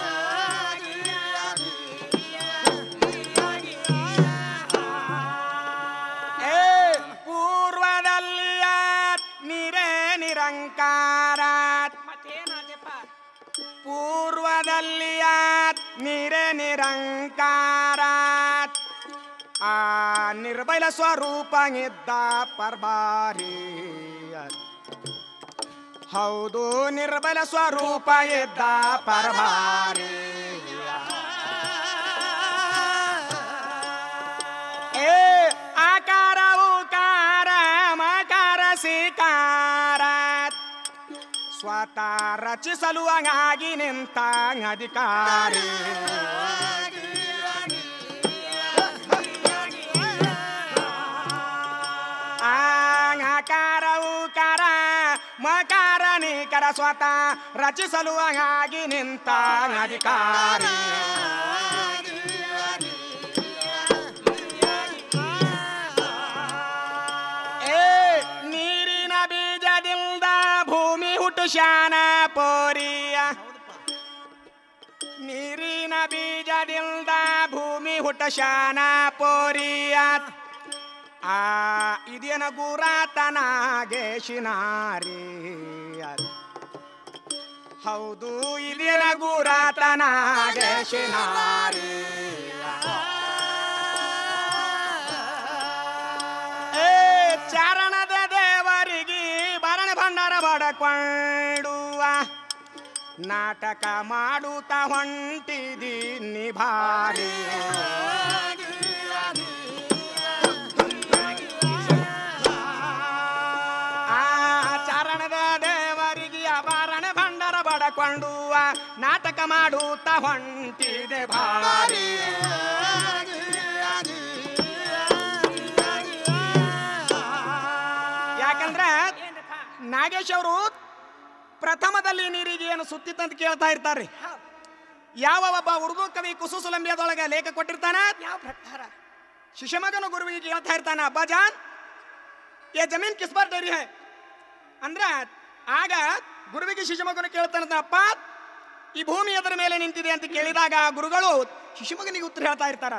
ಏ ಪೂರ್ವದಲ್ಲಿಯ ನೀರೇ ನಿರಂಕಾರ ಪೂರ್ವದಲ್ಲಿಯ ನೀರೇ ನಿರಂಕಾರ ಆ ನಿರ್ಬಲ ಸ್ವರೂಪ ಇದ್ದ ಪರ್ಬಾರಿ ಹೌದು ನಿರ್ಬಲ ಸ್ವರೂಪ ಇದ್ದ ಪರ್ಬಾರಿ ಏ ಆಕಾರ ಉಕಾರ ಮಕಾರ ಸಿಕಾರ ಸ್ವತಃ ರಚಿಸಲು ಆಗಿ ನಿಂತ ಅಧಿಕಾರಿ ಆಕಾರ ಉಕಾರ ಮಕಾರ ನಿಕರ ಸ್ವತಃ ರಚಿಸಲು ಆಗಿ ನಿಂತ ಅಧಿಕಾರಿ ಏ ನೀರಿನ ಬೀಜದಿಂದ ಭೂಮಿ ಹುಟ್ಟು ಶಾನ ಪೋರಿಯ ನೀರಿನ ಬೀಜದಿಂದ ಭೂಮಿ ಹುಟ್ಟ ಶಾನ ಪೋರಿಯ ಆ ಇದೇನ ಗುರಾತನಾಗೇಶಿನಾರಿ ಹೌದು ಇದೇನ ಗುರಾತನಾಗೇಶಿನಾರಿ ಏ ಚಾರಣದ ದೇವರಿಗೆ ಭರಣ ಭಂಡಾರ ಬಡಕೊಂಡುವ ನಾಟಕ ಮಾಡುತ್ತ ಹೊಂಟಿದಿ ನಿಭಾರಿ ಆ ಚಾರಣದ ದೇವರಿಗೆ ಅಭರಣ ಭಂಡಾರ ಬಡಕೊಂಡುವ ನಾಟಕ ಮಾಡುತ್ತ ಹೊಂಟಿದೆ ಭಾರಿ ಯಾಕಂದ್ರೆ ನಾಗೇಶ್ ಅವರು ಪ್ರಥಮದಲ್ಲಿ ನೀರಿಗೆ ಏನು ಸುತ್ತಿತ್ತಂತ ಕೇಳ್ತಾ ಇರ್ತಾರೆ ಯಾವ ಒಬ್ಬ ಉರ್ದು ಕವಿ ಕುಸುಸುಲಂಬಿಯದೊಳಗೆ ಲೇಖ ಕೊಟ್ಟಿರ್ತಾನ ಯಾವ ಪ್ರಕಾರ ಶಿಶುಮಗನ ಗುರುವಿಗೆ ಕೇಳ್ತಾ ಇರ್ತಾನ ಅಬ್ಬಾ ಜಾನ್ ಏ ಜಮೀನ್ ಕಿಸ್ ಬಾರ್ ಡೈರಿ ಹೈ ಅಂದ್ರ ಆಗ ಗುರುವಿಗೆ ಶಿಶುಮಗನ ಕೇಳ್ತಾನ ಅಪ್ಪ ಈ ಭೂಮಿ ಅದರ ಮೇಲೆ ನಿಂತಿದೆ ಅಂತ ಕೇಳಿದಾಗ ಆ ಗುರುಗಳು ಶಿಶುಮಗನಿಗೆ ಉತ್ತರ ಹೇಳ್ತಾ ಇರ್ತಾರ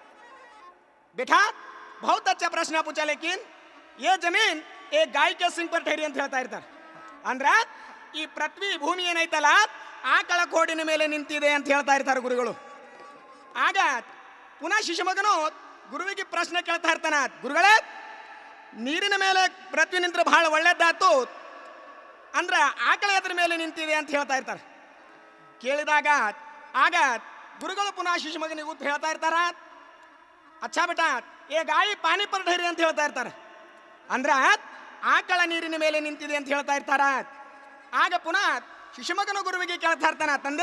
बेटा बहुत अच्छा प्रश्न पूछा लेकिन ये जमीन एक गाय के सिंग पर ठहरी ಅಂತ ಹೇಳ್ತಾ ಇರ್ತಾರೆ ಅಂದ್ರ ಈ ಪೃಥ್ವಿ ಭೂಮಿ ಏನೈತಲ್ಲ ಆಕಳ ಕೋಡಿನ ಮೇಲೆ ನಿಂತಿದೆ ಅಂತ ಹೇಳ್ತಾ ಇರ್ತಾರೆ ಗುರುಗಳು ಆಗ ಪುನಃ ಶಿಶುಮಗನು ಗುರುವಿಗೆ ಪ್ರಶ್ನೆ ಕೇಳ್ತಾ ಇರ್ತಾನ ಗುರುಗಳೇ ನೀರಿನ ಮೇಲೆ ಪೃಥ್ವಿ ನಿಂತ್ರೆ ಬಹಳ ಒಳ್ಳೇದಾತು ಅಂದ್ರ ಆಕಳ ಎದ್ರ ಮೇಲೆ ನಿಂತಿದೆ ಅಂತ ಹೇಳ್ತಾ ಇರ್ತಾರೆ ಕೇಳಿದಾಗ ಆಗ ಗುರುಗಳು ಪುನಃ ಶಿಶುಮಗನಿಗೆ ಉತ್ತರ ಹೇಳ್ತಾ ಇರ್ತಾರ ಅಚ್ಚಾ ಬೇಟ ಏ ಗಾಯಿ ಪಾನಿ ಪರ್ ಢೈರಿ ಅಂತ ಹೇಳ್ತಾ ಇರ್ತಾರೆ ಅಂದ್ರ ಆಕಳ ನೀರಿನ ಮೇಲೆ ನಿಂತಿದೆ ಅಂತ ಹೇಳ್ತಾ ಇರ್ತಾರ ಆಗ ಪುನಃ ಶಿಶುಮಗನ ಗುರುವಿಗೆ ಕೇಳ್ತಾ ಇರ್ತಾನ ತಂದೆ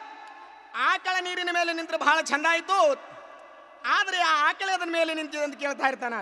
ಆಕಳ ನೀರಿನ ಮೇಲೆ ನಿಂತ್ರೆ ಬಹಳ ಚಂದ ಆಯ್ತು ಆದ್ರೆ ಆ ಆಕಳ ಅದರ ಮೇಲೆ ನಿಂತಿದೆ ಅಂತ ಕೇಳ್ತಾ ಇರ್ತಾನ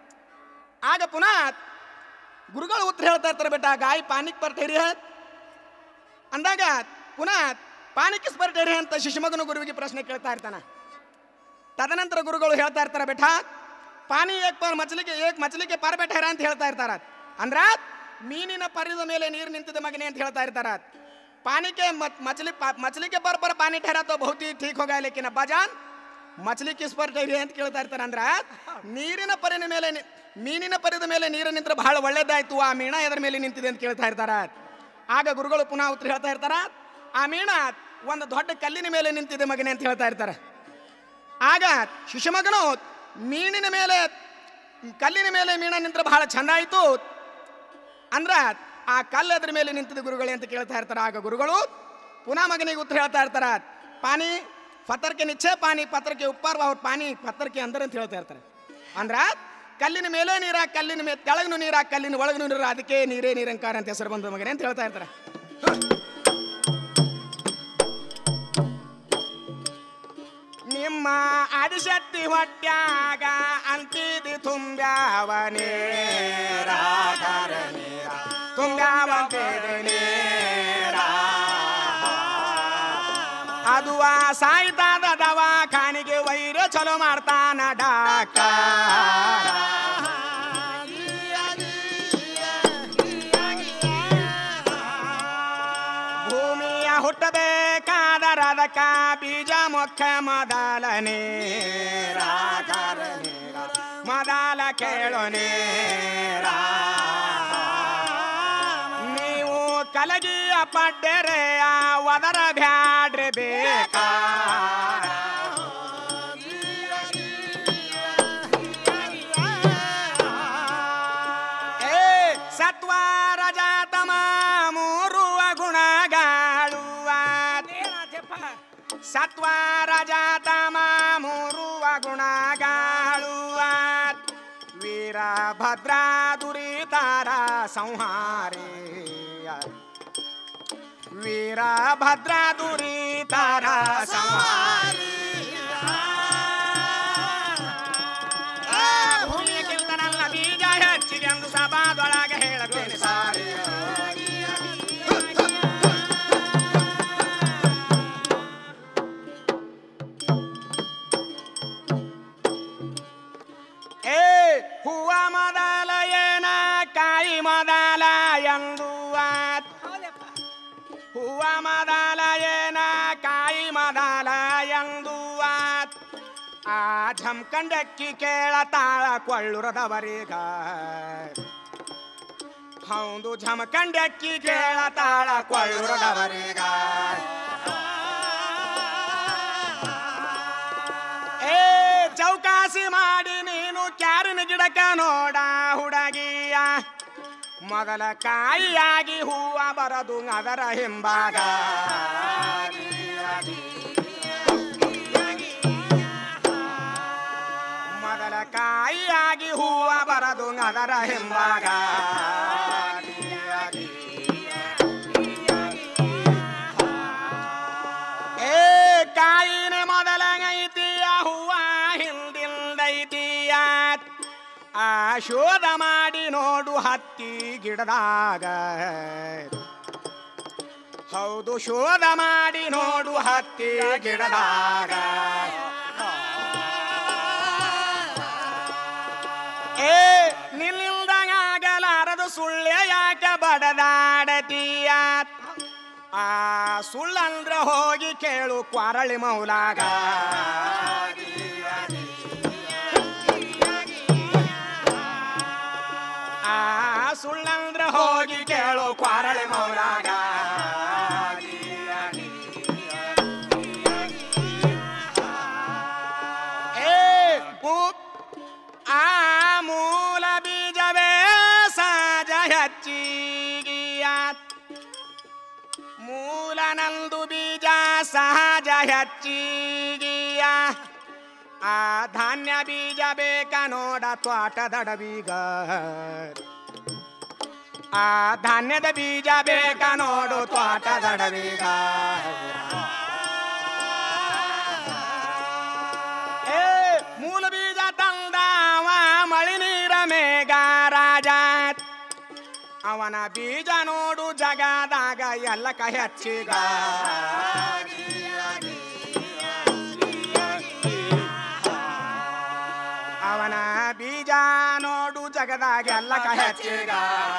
ಆಗ ಪುನಃ ಗುರುಗಳು ಉತ್ತರ ಹೇಳ್ತಾ ಇರ್ತಾರೆ ಬೇಟ ಗಾಯಿ ಪಾನಿಕ್ ಪರ್ ಠೈರಿ ಹೈ ಅಂದಾಗ ಪುನಃ ಪಾನಿ ಕಿಸ್ ಪರ್ ಠೈರಿ ಹೈ ಅಂತ ಶಿಶುಮಗನ ಗುರುವಿಗೆ ಪ್ರಶ್ನೆ ಕೇಳ್ತಾ ಇರ್ತಾನ ತದನಂತರ ಗುರುಗಳು ಹೇಳ್ತಾ ಇರ್ತಾರೆ ಬೇಟ ಪಾನಿ ಏಕ್ ಪರ್ ಮಚಲಿಗೆ ಏಕ್ ಮಚಲಿಗೆ ಪರ್ ಬೇಟ ಹೆರ ಅಂತ ಹೇಳ್ತಾ ಇರ್ತಾರ ಅಂದ್ರ ಮೀನಿನ ಪರಿದ ಮೇಲೆ ನೀರು ನಿಂತಿದೆ ಮಗನೇ ಅಂತ ಹೇಳ್ತಾ ಇರ್ತಾರ पानी के मत- मछली पा- मछली के पर पर पानी ठहरा तो बहुत ही ठीक हो गया लेकिन अब्बा जान ಮछಲಿ ಕಿಸ್ ಪರ್ ಟೈರಿ ಅಂತ ಕೇಳ್ತಾ ಇರ್ತಾರ ಅಂದ್ರ ನೀರಿನ ಪರಿನ ಮೇಲೆ ನಿ- ಮೀನಿನ ಪರಿದ ಮೇಲೆ ನೀರು ನಿಂತ್ರೆ ಬಹಳ ಒಳ್ಳೇದಾಯ್ತು ಆ ಮೀಣ ಎದ್ರ ಮೇಲೆ ನಿಂತಿದೆ ಅಂತ ಕೇಳ್ತಾ ಇರ್ತಾರ ಆಗ ಗುರುಗಳು ಪುನಃ ಉತ್ತರ ಹೇಳ್ತಾ ಇರ್ತಾರ ಆ ಮೀಣ ಒಂದು ದೊಡ್ಡ ಕಲ್ಲಿನ ಮೇಲೆ ನಿಂತಿದೆ ಮಗನೇ ಅಂತ ಹೇಳ್ತಾ ಇರ್ತಾರೆ ಆಗ ಶಿಶುಮಗನು ಮೀನಿನ ಮೇಲೆ ಕಲ್ಲಿನ ಮೇಲೆ ಮೀನ ನಿಂತ್ರೆ ಬಹಳ ಚಂದ ಆಯ್ತು ಅಂದ್ರ ಆ ಕಲ್ಲು ಅದ್ರ ಮೇಲೆ ನಿಂತಿದ್ದ ಗುರುಗಳೇ ಅಂತ ಕೇಳ್ತಾ ಇರ್ತಾರ ಆಗ ಗುರುಗಳು ಪುನಃ ಮಗನಿಗೆ ಉತ್ತರ ಹೇಳ್ತಾ ಇರ್ತಾರ ಪಾನಿ ಪತ್ತರ್ಕೆ ನಿಚ್ಚೆ ಪಾನಿ ಪತ್ರಕ್ಕೆ ಉಪ್ಪಾರ ಅವ್ರ ಪಾನಿ ಪತ್ತರ್ಕೆ ಅಂದರ್ ಅಂತ ಹೇಳ್ತಾ ಇರ್ತಾರೆ ಅಂದ್ರ ಕಲ್ಲಿನ ಮೇಲೆ ನೀರ ಕಲ್ಲಿನ ಮೇಲೆ ತೆಳಗನು ನೀರ ಕಲ್ಲಿನ ಒಳಗನು ನೀರ ಅದಕ್ಕೆ ನೀರೇ ನೀರಂಕಾರ ಅಂತ ಹೆಸರು ಬಂದ ಮಗನೇ ಅಂತ ಹೇಳ್ತಾ ಇರ್ತಾರೆ ನಿಮ್ಮ ಆದಿಶಕ್ತಿ ಹೊಟ್ಯಾಗ ಅಂತಿದಿ ತುಂಬ್ಯಾವ ನೀರ ತುಂಬ್ಯಾವಂತೇದೆ ನೇರ ಅದು ಆ ಸಾಯ್ತಾದ ದವಾಖಾನಿಗೆ ವೈರ ಚಲೋ ಮಾಡ್ತಾನ ಡಾಕ್ಟರ್ ಭೂಮಿಯ ಹುಟ್ಟಬೇಕಾದರ ಅದಕ್ಕ ಬೀಜ ಮುಖ ಮೊದಲ ನೇರ ಮೊದಲ ಕೇಳು ನೇರ ನೀವು ಕಲಗಿಯ ಪಡ್ಡೆರೆ ಆ ಒದರ ಬ್ಯಾಡ್ರೆ ಬೇಕಾ ಏ ಸತ್ವ ರಜಾತಮ ಮೂರು ಗುಣಗಾಳುವ ಸತ್ವ ರಜಾತಮ ಮೂರು ಗುಣಗಾಳುವ ವೀರ ಭದ್ರ ದುರಿತಾರ ಸಂಹಾರಿ ವೀರ ಭದ್ರ ದುರಿತಾರ ಸಂಹಾರಿ ಭೂಮಿಗಿಂತ ನನ್ನ ಬೀಜ ಹೆಚ್ಚಿಗೆ ಎಂದು ಸಭಾದೊಳಗೆ ಹೇಳುತ್ತೇನೆ ಸಾರಿ ಏ ಹೂವ ಮೊದಲ ಏನ ಕಾಯಿ ಮೊದಲ ಎಂದು ಆತ್. ಹೂವ ಮೊದಲ ಏನ ಕಾಯಿ ಮೊದಲ ಎಂದು ಆತ್. ಆ ಝಮ್ಕಂಡಕ್ಕಿ ಕೇಳತಾಳ ಕೊಳ್ಳುರದವರೀಗ ಹೌದು ಝಮಕಂಡಕ್ಕಿ ಕೇಳತಾಳ ಕೊಳ್ಳುರದವರೀಗ ಏ ಚೌಕಾಸಿ ಮಾಡಿ ನೀನು ಕ್ಯಾರಿನ ಗಿಡಕ ನೋಡ ಹುಡುಗಿಯ ಮೊದಲ ಕಾಯಿಯಾಗಿ ಹೂವ ಬರದು ಅದರ ಹಿಂಬಾಗ ಮೊದಲ ಕಾಯಿಯಾಗಿ ಹೂವ ಬರದು ಅದರ ಹಿಂಬಾಗ ಏ ಕಾಯಿನ ಮೊದಲ ಐತಿಯ ಹೂವ ಹಿಂದಿಂದೈತಿಯ ಆ ಶೋಧ ಮಾಡಿ ನೋಡು ಹತ್ತಿ ಗಿಡದಾಗ ಹೌದು ಶೋಧ ಮಾಡಿ ನೋಡು ಹತ್ತಿ ಗಿಡದಾಗ ಏ ನಿನ್ನಿಲ್ದಾಗಲಾರದು ಸುಳ್ಳೆ ಯಾಕ ಬಡದಾಡತೀಯ ಆ ಸುಳ್ಳಂದ್ರ ಹೋಗಿ ಕೇಳು ಕ್ವಾರಳಿ ಮೌಲಾಗ ಆ ಸುಳ್ಳಂದ್ರ ಹೋಗಿ ಕೇಳು ಕ್ವಾರಳಿ ಮೌಲಾಗ ಏ ಮೂ- ಆ ಮೂಲ ಬೀಜವೇ ಸಹಜ ಹೆಚ್ಚಿಗಿಯಾತ್ ಮೂಲ ನಂದು ಬೀಜ ಸಹಜ ಹೆಚ್ಚಿಗಿಯ ಆ ಧಾನ್ಯ ಬೀಜ ಬೇಕ ನೋಡ ತ್ವಾಟದಡ ಬೀಗ ಆ ಧಾನ್ಯದ ಬೀಜ ಬೇಕ ನೋಡು ತ್ವಾಟದಡ ಬೀಗ ಏ ಮೂಲ ಬೀಜ ತಂದವ ಮಳಿ ನೀರ ಮೇಘ ರಾಜ ಅವನ ಬೀಜ ನೋಡು ಜಗದಾಗ ಎಲ್ಲ ಕೈ ಹಚ್ಚಿಗ ಅವನ ಬೀಜ ನೋಡು ಜಗದಾಗ ಎಲ್ಲ ಕೈ ಹಚ್ಚಿಗ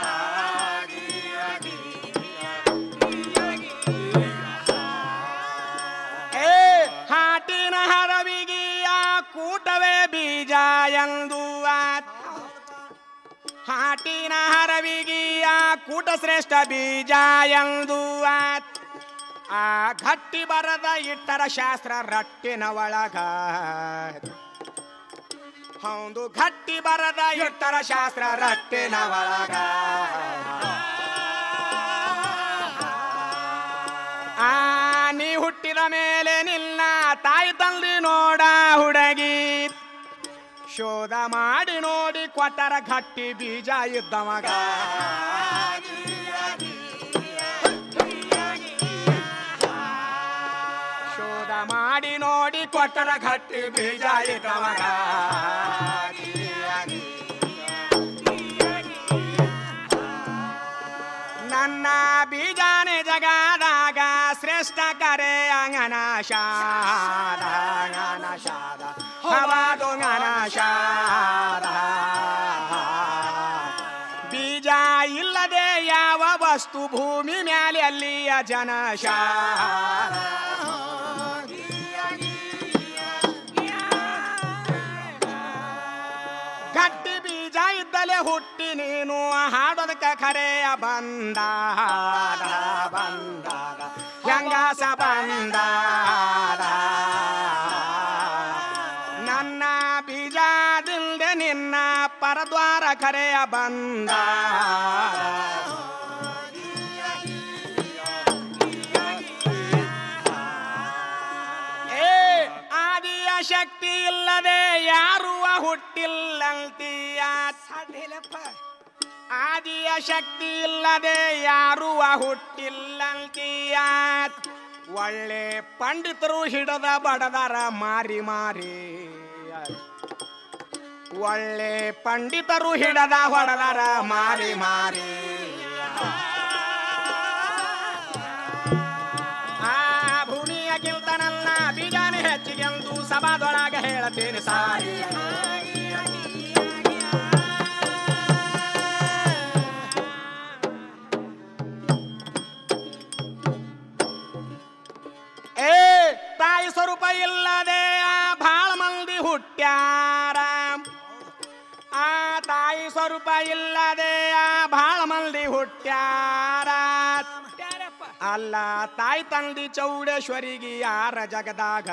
ಏ ಹಾಟಿನ ಹರವಿಗಿಯ ಕೂಟವೇ ಬೀಜ ಎಂದು ಆತ್. ಹಾಟಿನ ಹರವಿಗಿಯ ಕೂಟ ಶ್ರೇಷ್ಠ ಬೀಜ ಎಂದು ಆತ್. ಆ ಗಟ್ಟಿ ಬರದ ಇಟ್ಟರ ಶಾಸ್ತ್ರ ರಟ್ಟಿನ ಒಳಗ ಹೌದು ಗಟ್ಟಿ ಬರದ ಇಟ್ಟರ ಶಾಸ್ತ್ರ ರಟ್ಟಿನ ಒಳಗ ಆ ನೀ ಹುಟ್ಟಿದ ಮೇಲೆ ನಿನ್ನ ತಾಯಿ ತಂದಿ ನೋಡ ಹುಡುಗಿ ಶೋಧ ಮಾಡಿ ನೋಡಿ ಕೊಟ್ಟರ ಗಟ್ಟಿ ಬೀಜ ಇದ್ದ ಮಗ ಶೋಧ ಮಾಡಿ ನೋಡಿ ಕೊಟ್ಟರ ಗಟ್ಟಿ ಬೀಜ ಇದ್ದ ಮಗ ಬೀಜಾನೆ ಜಗದಾಗ ಶ್ರೇಷ್ಠ ಕರೆ ಅಂಗನ ಶಾದ ಅಂಗನ ಶಾದ ಹವಾದು ಅಂಗನ ಶಾದ ಬೀಜ ಇಲ್ಲದೆ ಯಾವ ವಸ್ತು ಭೂಮಿ ಮ್ಯಾಲೆ ಅಲ್ಲಿಯ ಜನ ಶಾದ ಗಟ್ಟಿ ಬೀಜ ಇದ್ದಲೆ ಹುಟ್ಟಿ ನೀನು ಹಾಡೋದಕ್ಕ ಖರೆಯ ಬಂದಾದ ಬಂದಾದ ಹೆಂಗಾಸ ಬಂದಾದ ನನ್ನ ಬೀಜದಿಂದ ನಿನ್ನ ಪರದ್ವಾರ ಖರೆಯ ಬಂದಾದ ಏ ಆದಿಯ ಶಕ್ತಿ ಇಲ್ಲದೆ ಯಾರು ಹುಟ್ಟಿಲ್ಲಂತೀಯ ಆದಿಯ ಶಕ್ತಿ ಇಲ್ಲದೆ ಯಾರು ಹುಟ್ಟಿಲ್ಲಂತೀಯ ಒಳ್ಳೆ ಪಂಡಿತರು ಹಿಡದ ಬಡದರ ಮಾರಿ ಮಾರಿ ಒಳ್ಳೆ ಪಂಡಿತರು ಹಿಡದ ಹೊಡದರ ಮಾರಿ ಮಾರಿ ಆ ಭೂಮಿಯ ಗೆಲ್ತನಲ್ಲ ಬೀಜಾನೆ ಹೆಚ್ಚಿಗೆಂದು ಸಭಾದೊಳಗ ಹೇಳತೇನೆ ಸಾರಿ ಏ ತಾಯಿ ಸ್ವರೂಪ ಇಲ್ಲದೆ ಆ ಭಾಳ ಮಂದಿ ಹುಟ್ಟ್ಯಾರ ಆ ತಾಯಿ ಸ್ವರೂಪ ಇಲ್ಲದೆ ಆ ಭಾಳ ಮಂದಿ ಹುಟ್ಟ್ಯಾರ ಅಲ್ಲ ತಾಯಿ ತಂದಿ ಚೌಡೇಶ್ವರಿಗೆ ಯಾರ ಜಗದಾಗ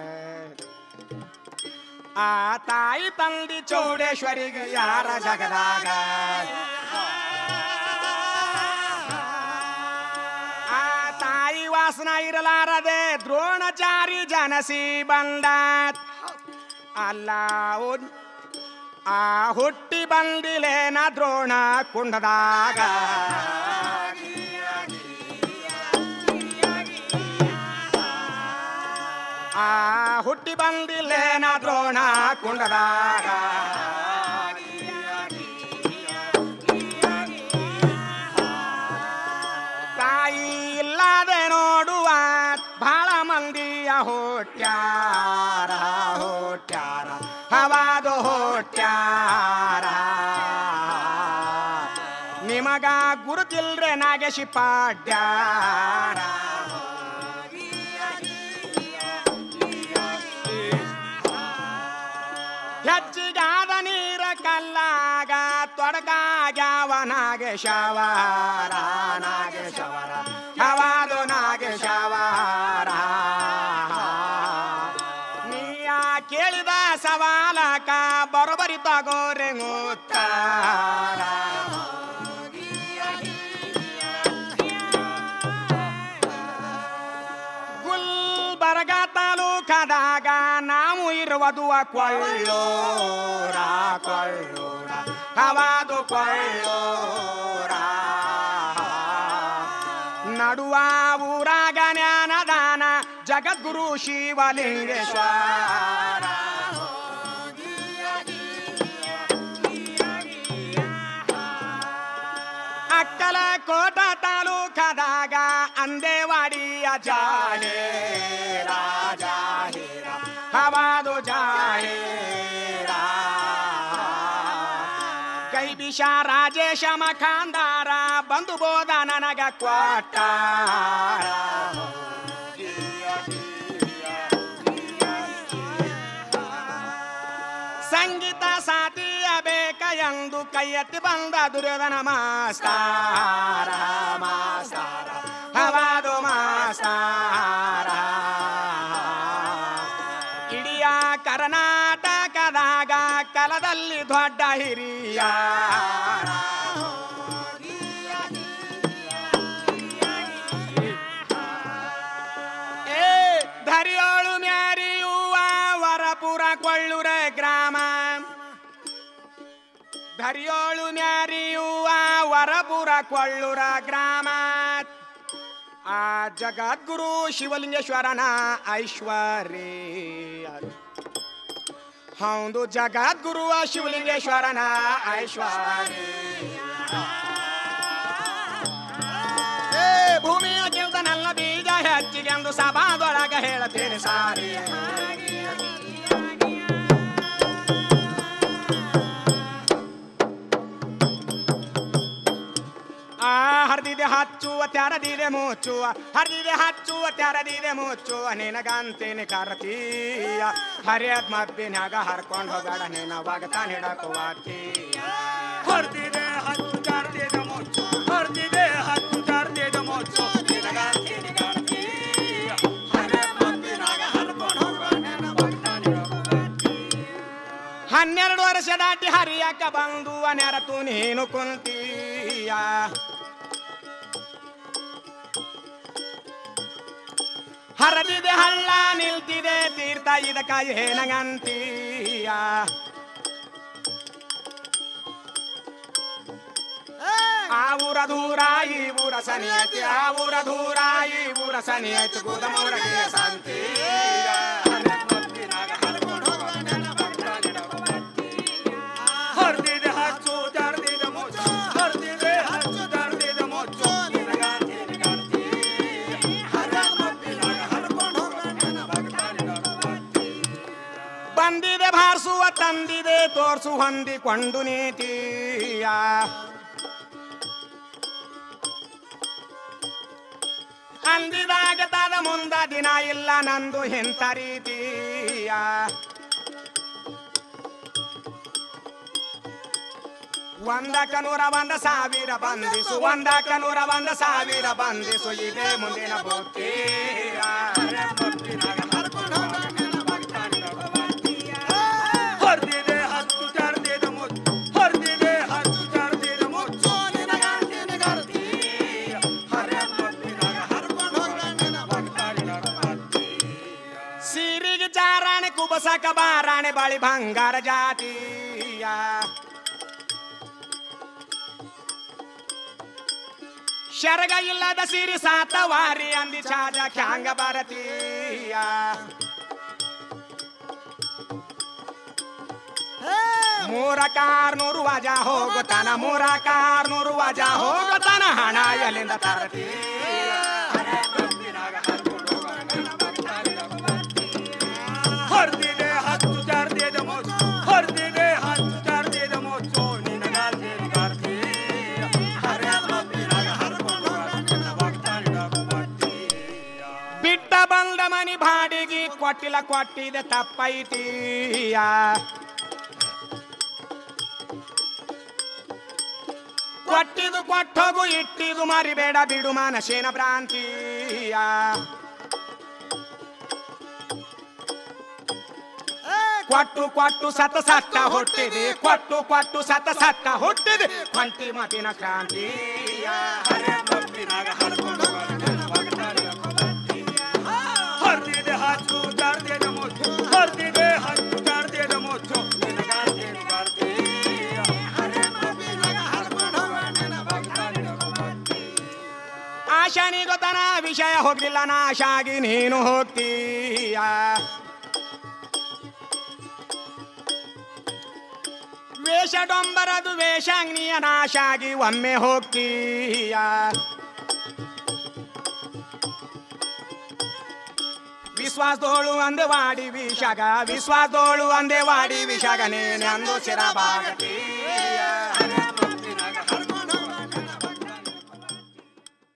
ಆ ತಾಯಿ ತಂದಿ ಚೌಡೇಶ್ವರಿಗೆ ಯಾರ ಜಗದಾಗ ಆ ತಾಯಿ ವಾಸನ ಇರಲಾರದೆ ದ್ರೋಣಚಾರಿ ಜನಸಿ ಬಂದ ಅಲ್ಲ ಉನ್- ಆ ಹುಟ್ಟಿ ಬಂದಿಲೇನ ದ್ರೋಣ ಕುಂಡದಾಗ ಆ ಹುಟ್ಟಿ ಬಂದಿಲ್ಲೇನ ದ್ರೋಣ ಕುಂಡದಾಗ ತಾಯಿ ಇಲ್ಲದೆ ನೋಡುವ ಬಹಳ ಮಂದಿಯ ಹೊಟ್ಯಾರ ಹೊಟ್ಯಾರ ಹವಾದು ಹೊಟ್ಯಾರ ನಿಮಗ ಗುರುತಿಲ್ರೆ ನಾಗೇಶಿ ಪಾಡ್ಯಾರ ಹೆಚ್ಚಿಗಾದ ನೀರ ಕಲ್ಲಾಗ ತೊಡಕಾಗ್ಯಾವ ನಾಗೇಶವರ ನಾಗೇಶವರ ಹವಾದು ನಾಗೇಶವರ ನೀಯ ಕೇಳಿದ ಸವಾಲಕ ಬರೋಬರಿ ತಗೋರೆ ಉತ್ತರ ಗುಲ್ಬರ್ಗ ತಾಲೂಕದಾಗ ನಾವು ಇರುವುದು ಕೊಳ್ಳೋರ ಕೊಳ್ಳೋರ ಹವಾದು ಕೊಳ್ಳೋರ ನಡುವ ಊರಾಗ ಜ್ಞಾನದಾನ ಜಗದ್ಗುರು ಶಿವಲಿಂಗೇಶ್ವರ ಅಕ್ಕಲ ಕೋಟ ತಾಲೂಕದಾಗ ಅಂದೇವಾಡಿಯ ಜಾಹೇರ ಜಾಹೇರ ಹವಾದು ಜಾಹೇರ ಕೈ ಬಿಷ ರಾಜೇಶ ಮಖಾಂದಾರ ಬಂದು ಬೋದ ನನಗ ಕ್ವಾಟಾರ ಸಂಗೀತ ಸಾತಿಯ ಬೇಕ ಎಂದು ಕೈ ಎತ್ತಿ ಬಂದ ದುರ್ಯೋಧನ ಮಾಸ್ತಾರ ಮಾಸ್ತಾರ ಹವಾದು ಮಾಸ್ತಾರ ಇಡಿಯ ಕರ್ನಾಟಕದಾಗ ಕಲದಲ್ಲಿ ದೊಡ್ಡ ಹಿರಿಯ ಏ ಧರಿಯೋಳು ಮ್ಯಾರಿಯುವ ವರಪುರ ಕೊಳ್ಳುರ ಗ್ರಾಮ ಧರಿಯೋಳು ಮ್ಯಾರಿಯುವ ವರಪುರ ಕೊಳ್ಳುರ ಗ್ರಾಮ ಆ ಜಗದ್ಗುರು ಶಿವಲಿಂಗೇಶ್ವರನ ಐಶ್ವರ್ಯ ಹೌದು ಜಗದ್ಗುರುವ ಶಿವಲಿಂಗೇಶ್ವರನ ಐಶ್ವರ್ಯ ಏ ಬಂದು ಸಭಾದೊಳಗ ಹೇಳತೇನೆ ಸಾರಿ ಆ ಹರಿದಿದೆ ಹಚ್ಚುವ ತೆರದಿದೆ ಮುಚ್ಚುವ ಹರಿದಿದೆ ಹಚ್ಚುವ ತೆರದಿದೆ ಮುಚ್ಚುವ ನಿನಗಂತೇನೆ ಕರ್ತೀಯ ಹರಿಯದ್ ಮಬ್ಬಿನಾಗ ಹರ್ಕೊಂಡು ಹೋಗಡ ನಿನವಾಗ ಹಿಡಕುವಾತೀಯ ಹೊರ್ದಿದೆ ಹತ್ತು ಜಾರ್ದಿದ ಮುಚ್ಚು ಹೊರ್ದಿದೆ ಹತ್ತು ಜಾರ್ದಿದ ಮುಚ್ಚು ನಿನಗಾಂತೀನಿ ಗಾಂತೀಯ ಹರೆ ಮಬ್ಬಿನಾಗ ಹರ್ಕೊಂಡು ಹೋಗುವ ನನ್ನ ಭಕ್ತನಿರೋ ಹನ್ನೆರಡು ವರ್ಷ ದಾಟಿ ಹರಿಯಕ್ಕ ಬಂದು ನೆರತು ನೀನು ಕುಂತೀಯ ಹರದಿದೆ ಹಳ್ಳ ನಿಲ್ತಿದೆ ತೀರ್ಥ ಇದಕ್ಕ ಏನಗಂತೀಯ ಆ ಊರ ದೂರ ಈ ಊರ ಸನಿಯತಿ ಆ ಊರ ದೂರ ಈ ಊರ ಸನಿಯತಿ ಗುದಮೂರಗೆ ಶಾಂತಿಯ ಹರೆ ಮಬ್ಬಿನಾಗ ಹರ್ಕೊಂಡು ಹೋಗುವ ನನ್ನ ಭಕ್ತನಿರೋ ಹೊರ್ದಿದೆ ಹಚ್ಚು ಜಾರ್ದಿದ ಮುಚ್ಚು ಹೊರ್ದಿದೆ ಹಚ್ಚು ಜಾರ್ದಿದ ಮುಚ್ಚು ನಿನಗಾಂತೀನಿ ಗಾಂತೀಯ ಹರೆ ಮಬ್ಬಿನಾಗ ಹರ್ಕೊಂಡು ಹೋಗುವ ನನ್ನ ಭಕ್ತನಿರೋ ಬಂದಿದೆ ಭಾರಿಸುವ ತಂದಿದೆ ತೋರ್ಸು ಹೊಂದಿಕೊಂಡು ನೀತಿಯ ಅಂದಿದಾಗ ತದ ಮುಂದ ದಿನ ಇಲ್ಲ ನಂದು ಇಂಥ ರೀತಿಯ ಒಂದಕ್ಕ ನೂರ ಒಂದ ಸಾವಿರ ಬಂದಿಸು ಒಂದಕ್ಕ ನೂರ ಒಂದ ಸಾವಿರ ಬಂದಿಸು ಇದೆ ಮುಂದಿನ ಬುದ್ಧಿಯ ಹೊರ್ದಿದೆ ಹತ್ತು ಜಾರ್ದಿದ ಮುಚ್ಚು ಹೊರ್ದಿದೆ ಹತ್ತು ಜಾರ್ದಿದ ಮುಚ್ಚು ನಿನಗಾಂತೀನಿ ಗಾಂತೀಯ ಹರೆ ಮಬ್ಬಿನಾಗ ಹರ್ಕೊಂಡು ಹೋಗ ನನ್ನ ಭಕ್ತರಿರೋ ಸಿರಿಗೆ ಚಾರಾಣೆ ಕುಬಸಕ ಬಾರಾಣೆ ಬಳಿ ಬಂಗಾರ ಜಾತಿಯ ಶರಗ ಇಲ್ಲದ ಸಿರಿ ಸಾತವಾರಿ ಅಂದಿ ಚಾಜ ಖ್ಯಾಂಗ ಬರತೀಯ ಮೂರ ಕಾರ್ನೂರು ವಜ ಹೋಗುತ್ತಾನ ಮೂರ ಕಾರ್ನೂರು ವಜ ಹೋಗುತ್ತಾನ ಹಣ ಎಲ್ಲಿಂದ ತರತೀಯ ಹೊರ್ದಿದೆ ಹತ್ತು ಜಾರ್ದಿದ ಮುಚ್ಚು ಹೊರ್ದಿದೆ ಹತ್ತು ಜಾರ್ದಿದ ಮುಚ್ಚು ನಿನಗಾಂತೀನಿ ಗಾಂತೀಯ ಹರೆ ಮಬ್ಬಿನಾಗ ಹರ್ಕೊಂಡು ಹೋಗ ನನ್ನ ಭಕ್ತರಿರೋ ಬಿಟ್ಟ ಬಂದ ಮನಿ ಬಾಡಿಗೆ ಕೊಟ್ಟಿಲ್ಲ ಕೊಟ್ಟಿದೆ ತಪ್ಪೈತೀಯ ಕೊಟ್ಟಿದು ಕೊಟ್ಟೋಗು ಇಟ್ಟಿದು ಮರಿಬೇಡ ಬಿಡು ಮನಸ್ಸಿನ ಭ್ರಾಂತಿಯ ಕೊಟ್ಟು ಕೊಟ್ಟು ಸತ ಸತ್ತ ಹುಟ್ಟಿದೆ ಕೊಟ್ಟು ಕೊಟ್ಟು ಸತ ಸತ್ತ ಹುಟ್ಟಿದೆ ಕಂಟಿ ಮತಿನ ಕ್ರಾಂತಿಯ ಹರೆ ಮಬ್ಬಿನಾಗ ಹರ್ಕೊಂಡು ಹೋಗ ನನ್ನ ಭಕ್ತರಿರೋ ಹೊರ್ದಿದೆ ಹತ್ತು ಜಾರ್ದಿದ ಮುಚ್ಚು ಹೊರ್ದಿದೆ ಹತ್ತು ಜಾರ್ದಿದ ಮುಚ್ಚು ನಿನಗಾಂತೀನಿ ಗಾಂತೀಯ ಹರೆ ಮಬ್ಬಿನಾಗ ಹರ್ಕೊಂಡು ಹೋಗ ನನ್ನ ಭಕ್ತರಿರೋ ಆಶಾನಿಗೊತನ ವಿಷಯ ಹೋಗ್ಲಿಲ್ಲ ನಾಶಾಗಿ ನೀನು ಹೋಗ್ತೀಯ ವೇಷ ಡೊಂಬರದು ವೇಷಾಗ್ನಿಯ ನಾಶಾಗಿ ಒಮ್ಮೆ ಹೋಗ್ತೀಯ ವಿಶ್ವಾಸದೋಳು ಅಂದೆ ವಾಡಿ ವಿಷಾಗ ವಿಶ್ವಾಸದೋಳು ಅಂದೆ ವಾಡಿ ವಿಷಾಗ ನೀನೆ ಅಂದು ಸಿರ ಭಾಗತೀಯ